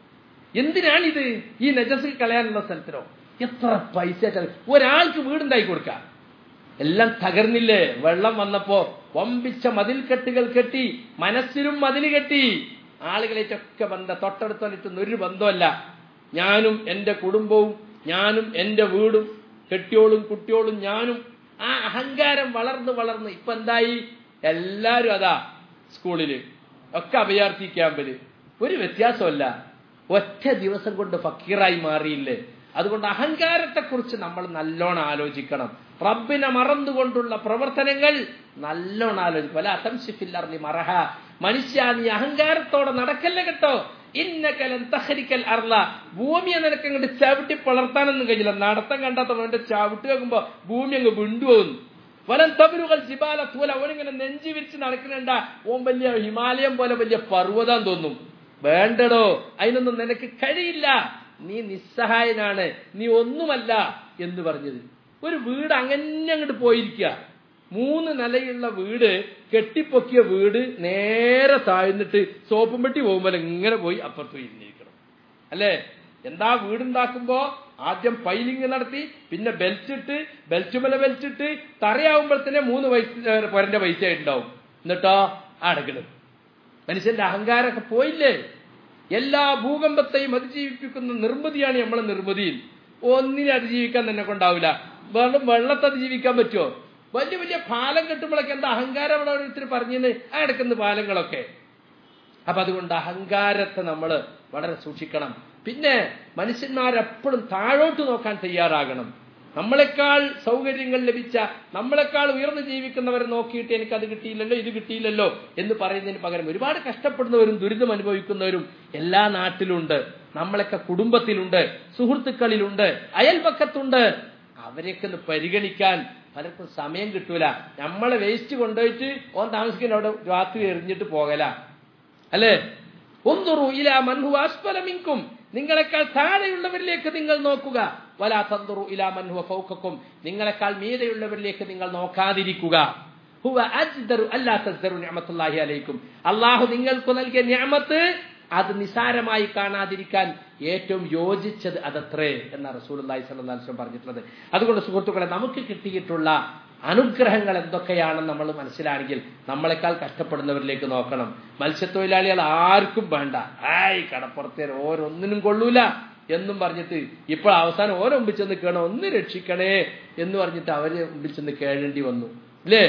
എന്തിനാണിത് ഈ നജസ് കളയാനുള്ള സ്ഥലത്തിനോ എത്ര പൈസ ഒരാൾക്ക് വീടുണ്ടായി കൊടുക്കാം എല്ലാം തകർന്നില്ലേ വെള്ളം വന്നപ്പോ വമ്പിച്ച മതിൽക്കെട്ടുകൾ കെട്ടി മനസ്സിലും മതിൽ കെട്ടി ആളുകളേറ്റൊക്കെ ബന്ധ തൊട്ടടുത്തൊന്നും ഒരു ബന്ധമല്ല ഞാനും എന്റെ കുടുംബവും ഞാനും എന്റെ വീടും കെട്ടിയോളും കുട്ടിയോളും ഞാനും ആ അഹങ്കാരം വളർന്ന് വളർന്ന് ഇപ്പൊ എന്തായി എല്ലാരും അതാ സ്കൂളില് ഒക്കെ അഭയാർത്ഥി ക്യാമ്പില് ഒരു വ്യത്യാസമല്ല ഒറ്റ ദിവസം കൊണ്ട് ഫക്കീറായി മാറിയില്ലേ അതുകൊണ്ട് അഹങ്കാരത്തെക്കുറിച്ച് നമ്മൾ നല്ലോണം ആലോചിക്കണം റബ്ബിനെ മറന്നുകൊണ്ടുള്ള പ്രവർത്തനങ്ങൾ നല്ലോണം ആലോചിക്കും അല്ല അസംസിഫില്ലർലി മറഹ മനുഷ്യ നീ അഹങ്കാരത്തോടെ നടക്കല്ലേ കേട്ടോ ഇന്നക്കലൻ തഹരിക്കൽ അർല ഭൂമിയെ നിനക്ക് അങ്ങോട്ട് ചവിട്ടി വളർത്താനൊന്നും കഴിയില്ല നടത്തം കണ്ടാത്തവന്റെ ചവിട്ടി വെക്കുമ്പോ ഭൂമി അങ്ങ് വിണ്ടുപോകുന്നു വലം തബരുകൾ ജിബാല തൂല ഓനിങ്ങനെ നെഞ്ചി വിരിച്ച് നടക്കുന്നുണ്ട ഓൻ വലിയ ഹിമാലയം പോലെ വലിയ പർവ്വതം തോന്നും വേണ്ടടോ അതിനൊന്നും നിനക്ക് കഴിയില്ല നീ നിസ്സഹായനാണ് നീ ഒന്നുമല്ല എന്ന് പറഞ്ഞത് ഒരു വീട് അങ്ങനെ അങ്ങോട്ട് പോയിരിക്കുക മൂന്ന് നിലയുള്ള വീട് കെട്ടിപ്പൊക്കിയ വീട് നേരെ താഴ്ന്നിട്ട് സോപ്പും പെട്ടി പോകുമ്പോൾ ഇങ്ങനെ പോയി അപ്പുറത്ത് പോയി ഇരുന്നിരിക്കണം അല്ലേ എന്താ വീടുണ്ടാക്കുമ്പോ ആദ്യം പൈലിങ് നടത്തി പിന്നെ ബെൽറ്റ് ഇട്ട് ബെൽറ്റുമല ബെൽറ്റ് ഇട്ട് തറയാവുമ്പോഴത്തേനെ മൂന്ന് പൈസ പൊരന്റെ പൈസ ഉണ്ടാവും എന്നിട്ടോ അടക്കണം മനുഷ്യന്റെ അഹങ്കാരമൊക്കെ പോയില്ലേ എല്ലാ ഭൂകമ്പത്തെയും അതിജീവിപ്പിക്കുന്ന നിർമ്മിതിയാണ് നമ്മളെ നിർമ്മിതിയിൽ ഒന്നിനെ അതിജീവിക്കാൻ തന്നെ കൊണ്ടാവില്ല വെള്ളം വെള്ളത്തെ അതിജീവിക്കാൻ പറ്റുമോ വലിയ വലിയ പാലം കെട്ടുമ്പോഴൊക്കെ എന്താ അഹങ്കാരം അവിടെ ഓരോരുത്തർ പറഞ്ഞിന് ആ എടുക്കുന്ന പാലങ്ങളൊക്കെ അപ്പൊ അതുകൊണ്ട് അഹങ്കാരത്തെ നമ്മൾ വളരെ സൂക്ഷിക്കണം പിന്നെ മനുഷ്യന്മാരെപ്പോഴും താഴോട്ട് നോക്കാൻ തയ്യാറാകണം നമ്മളെക്കാൾ സൗകര്യങ്ങൾ ലഭിച്ച നമ്മളെക്കാൾ ഉയർന്നു ജീവിക്കുന്നവരെ നോക്കിയിട്ട് എനിക്ക് അത് കിട്ടിയില്ലല്ലോ ഇത് കിട്ടിയില്ലല്ലോ എന്ന് പറയുന്നതിന് പകരം ഒരുപാട് കഷ്ടപ്പെടുന്നവരും ദുരിതം അനുഭവിക്കുന്നവരും എല്ലാ നാട്ടിലുണ്ട് നമ്മളൊക്കെ കുടുംബത്തിലുണ്ട് സുഹൃത്തുക്കളിലുണ്ട് അയൽപക്കത്തുണ്ട് അവരെയൊക്കെ ഒന്ന് പരിഗണിക്കാൻ പലർക്കും സമയം കിട്ടൂല നമ്മളെ വേസ്റ്റ് കൊണ്ടുപോയിട്ട് ഓൻ താമസിക്കുന്ന അവിടെ രാത്രി എറിഞ്ഞിട്ട് പോകല അല്ലേ ഒന്നുറു ഇല മൻഹു അസ്ഫലമിങ്കും നിങ്ങളെക്കാൾ താഴെയുള്ളവരിലേക്ക് നിങ്ങൾ നോക്കുക വലാ തന്തുറു ഇല മൻഹു ഫൗക്കും നിങ്ങളെക്കാൾ മീതെയുള്ളവരിലേക്ക് നിങ്ങൾ നോക്കാതിരിക്കുക ഹുവ അജ്ദറു അല്ലാ തസ്ദറു നിഅമത്തുല്ലാഹി അലൈക്കും അല്ലാഹു നിങ്ങൾക്ക് നൽകിയ നിഅമത്ത് അത് നിസാരമായി കാണാതിരിക്കാൻ ഏറ്റവും യോജിച്ചത് അതത്രേ എന്ന റസൂലുള്ളാഹി സ്വല്ലല്ലാഹു അലൈഹി വസല്ലം പറഞ്ഞിട്ടുള്ളത് അതുകൊണ്ട് സുഹൃത്തുക്കളെ നമുക്ക് കിട്ടിയിട്ടുള്ള അനുഗ്രഹങ്ങൾ എന്തൊക്കെയാണെന്ന് നമ്മൾ മനസ്സിലാണെങ്കിൽ നമ്മളെക്കാൾ കഷ്ടപ്പെടുന്നവരിലേക്ക് നോക്കണം മത്സ്യത്തൊഴിലാളികൾ ആർക്കും വേണ്ട ആയി കടപ്പുറത്തെ ഓരോന്നിനും കൊള്ളൂല എന്നും പറഞ്ഞിട്ട് ഇപ്പോൾ അവസാനം ഓരോ മുമ്പിൽ ചെന്ന് കേണോ ഒന്ന് രക്ഷിക്കണേ എന്ന് പറഞ്ഞിട്ട് അവര് മുമ്പിൽ ചെന്ന് കേഴേണ്ടി വന്നു അല്ലേ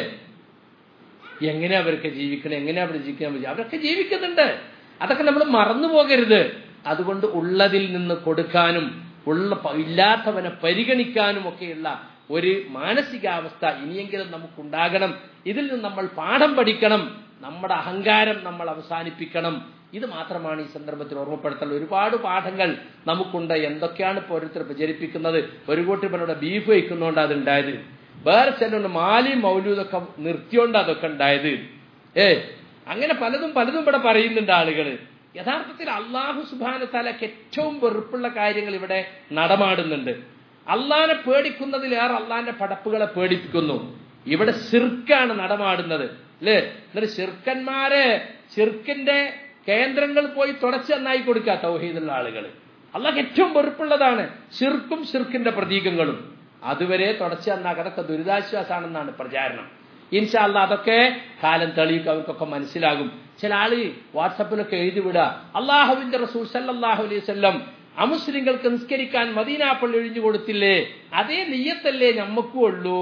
എങ്ങനെയാ അവർക്ക് ജീവിക്കണം എങ്ങനെയാ അവർ ജീവിക്കാൻ പറ്റും അവരൊക്കെ ജീവിക്കുന്നുണ്ട് അതൊക്കെ നമ്മൾ മറന്നു പോകരുത് അതുകൊണ്ട് ഉള്ളതിൽ നിന്ന് കൊടുക്കാനും ഉള്ള പ- ഇല്ലാത്തവനെ പരിഗണിക്കാനും ഒക്കെയുള്ള ഒരു മാനസികാവസ്ഥ ഇനിയെങ്കിലും നമുക്കുണ്ടാകണം ഇതിൽ നിന്ന് നമ്മൾ പാഠം പഠിക്കണം നമ്മുടെ അഹങ്കാരം നമ്മൾ അവസാനിപ്പിക്കണം ഇത് മാത്രമാണ് ഈ സന്ദർഭത്തിൽ ഓർമ്മപ്പെടുത്തുന്നത് ഒരുപാട് പാഠങ്ങൾ നമുക്കുണ്ട് എന്തൊക്കെയാണ് ഇപ്പോൾ ഓരോരുത്തർ പ്രചരിപ്പിക്കുന്നത് ഒരു കൂട്ടി പേരുടെ ബീഫ് വയ്ക്കുന്നതുകൊണ്ട് അതുണ്ടായത് വേറെ ചിലരുണ്ട് മാലിയും മൗലൂദൊക്കെ നിർത്തിയോണ്ട് അതൊക്കെ ഉണ്ടായത് ഏ അങ്ങനെ പലതും പലതും ഇവിടെ പറയുന്നുണ്ട് ആളുകൾ യഥാർത്ഥത്തിൽ അള്ളാഹു സുബാന തലക്ക് ഏറ്റവും വെറുപ്പുള്ള കാര്യങ്ങൾ ഇവിടെ നടമാടുന്നുണ്ട് അള്ളാനെ പേടിക്കുന്നതിലേറെ അള്ളാന്റെ പടപ്പുകളെ പേടിപ്പിക്കുന്നു ഇവിടെ ശിർക്കാണ് നടമാടുന്നത് അല്ലേ എന്നിട്ട് ശിർക്കന്മാരെ ശിർക്കിന്റെ കേന്ദ്രങ്ങൾ പോയി തുടച്ച് നന്നായി കൊടുക്കുക തൗഹീദുള്ള ആളുകൾ അള്ളാഹ് ഏറ്റവും വെറുപ്പുള്ളതാണ് ശിർക്കും ശിർക്കിന്റെ പ്രതീകങ്ങളും അതുവരെ തുടച്ച് നന്നാക്കുക അതൊക്കെ ദുരിതാശ്വാസമാണെന്നാണ് പ്രചാരണം ഇൻഷാ അല്ലാ അതൊക്കെ കാലം തെളിയിക്കും അവർക്കൊക്കെ മനസ്സിലാകും ചില ആള് വാട്സപ്പിലൊക്കെ എഴുതി വിടുക അള്ളാഹുവിന്റെ റസൂൽ സല്ലല്ലാഹു അലൈഹി വസല്ലം അമുസ്ലിങ്ങൾക്ക് നിസ്കരിക്കാൻ മദീന പള്ളി ഒഴിഞ്ഞു കൊടുത്തില്ലേ അതേ നെയ്യത്തല്ലേ ഞമ്മക്കും ഉള്ളൂ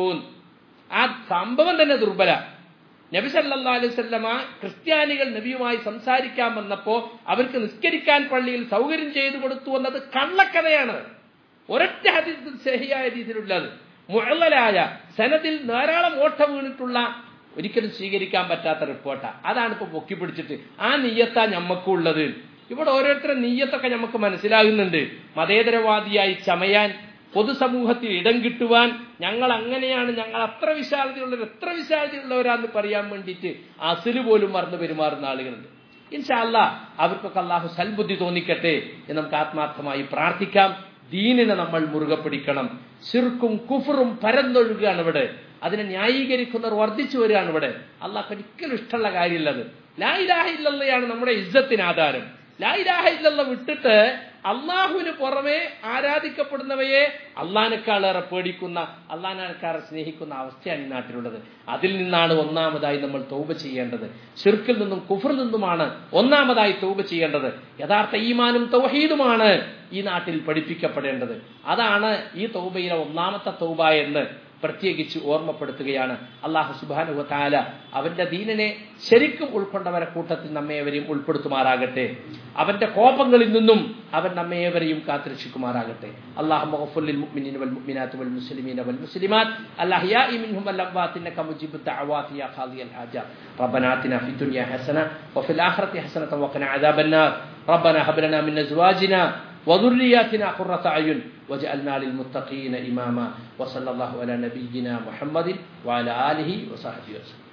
ആ സംഭവം തന്നെ ദുർബല നബി സല്ലല്ലാഹു അലൈഹി വസല്ലമ ക്രിസ്ത്യാനികൾ നബിയുമായി സംസാരിക്കാൻ വന്നപ്പോ അവർക്ക് നിസ്കരിക്കാൻ പള്ളിയിൽ സൗകര്യം ചെയ്തു കൊടുത്തു എന്നത് കള്ളക്കഥയാണ് ഒരൊറ്റ ഹദീസിൽ ശരിയായ രീതിയിലുള്ളത് മുഴലായ സനദിൽ ധാരാളം ഓട്ട വീണിട്ടുള്ള ഒരിക്കലും സ്വീകരിക്കാൻ പറ്റാത്ത റിപ്പോർട്ടാ അതാണ് ഇപ്പൊ പൊക്കി പിടിച്ചിട്ട് ആ നീയത്താ ഞമ്മക്കുള്ളത് ഇവിടെ ഓരോരുത്തരുടെ നീയത്തൊക്കെ നമുക്ക് മനസ്സിലാകുന്നുണ്ട് മതേതരവാദിയായി ചമയാൻ പൊതുസമൂഹത്തിൽ ഇടം കിട്ടുവാൻ ഞങ്ങൾ അങ്ങനെയാണ് ഞങ്ങൾ അത്ര വിശാലതയുള്ളവർ എത്ര വിശാലതയുള്ളവരാന്ന് പറയാൻ വേണ്ടിയിട്ട് അസില് പോലും മറന്നു പെരുമാറുന്ന ആളുകളുണ്ട് ഇൻഷാല്ല അവർക്കൊക്കെ അള്ളാഹു സൽബുദ്ധി തോന്നിക്കട്ടെ എന്ന് നമുക്ക് ആത്മാർത്ഥമായി പ്രാർത്ഥിക്കാം ദീനിനെ നമ്മൾ മുറുകെ പിടിക്കണം ശിർക്കും കുഫറും പരന്നൊഴുകുകയാണ് ഇവിടെ അതിനെ ന്യായീകരിക്കുന്നവർ വർദ്ധിച്ചു വരികയാണ് ഇവിടെ അള്ളാഹ് ഒരിക്കലും ഇഷ്ടമുള്ള കാര്യമില്ലത് ലായിലാഹ ഇല്ലല്ലയാണ് നമ്മുടെ ഇജ്ജത്തിന് ആധാരം ലായിലാഹ ഇല്ലല്ല വിട്ടിട്ട് അള്ളാഹുവിന് പുറമെ ആരാധിക്കപ്പെടുന്നവയെ അള്ളാഹിനേക്കാളേറെ പേടിക്കുന്ന അള്ളാഹിനേക്കാളെ സ്നേഹിക്കുന്ന അവസ്ഥയാണ് ഈ നാട്ടിലുള്ളത് അതിൽ നിന്നാണ് ഒന്നാമതായി നമ്മൾ തൗബ ചെയ്യേണ്ടത് ഷിർക്കിൽ നിന്നും കുഫറിൽ നിന്നുമാണ് ഒന്നാമതായി തൗബ ചെയ്യേണ്ടത് യഥാർത്ഥ ഈമാനും തൗഹീദുമാണ് ഈ നാട്ടിൽ പഠിപ്പിക്കപ്പെടേണ്ടത് അതാണ് ഈ തൗബയിലെ ഒന്നാമത്തെ തൗബ എന്ന് പ്രത്യേകിച്ച് ഓർമ്മപ്പെടുത്തുകയാണ് അള്ളാഹു സുബാനു താല അവന്റെ ദീനിനെ ശരിക്കും ഉൾക്കൊണ്ടവരെ കൂട്ടത്തിൽ നമ്മേവരെയും ഉൾപ്പെടുത്തുമാറാകട്ടെ അവന്റെ കോപങ്ങളിൽ നിന്നും അവൻ നമ്മേവരെയും കാത്തുരക്ഷിക്കുമാറാകട്ടെ അള്ളാഹു മഹഫുല്ലിൽ മുഅ്മിനീന വൽ മുഅ്മിനാത്ത് വൽ മുസ്ലിമീന വൽ മുസ്ലിമാത്ത് അൽഅഹ്യാഇ മിൻഹും വൽ അംവാത്ത് ഇന്നക മുജീബു ദഅവാതി യാ ഖാദിയൽ ഹാജat ربنا آتنا في الدنيا حسنة وفي الآخرة حسنة وقنا عذاب النار ربنا هب لنا من أزواجنا وذرياتنا قرة أعين وجعلنا للمتقين إماما وصلى الله على نبينا محمد وعلى آله وصحبه وسلم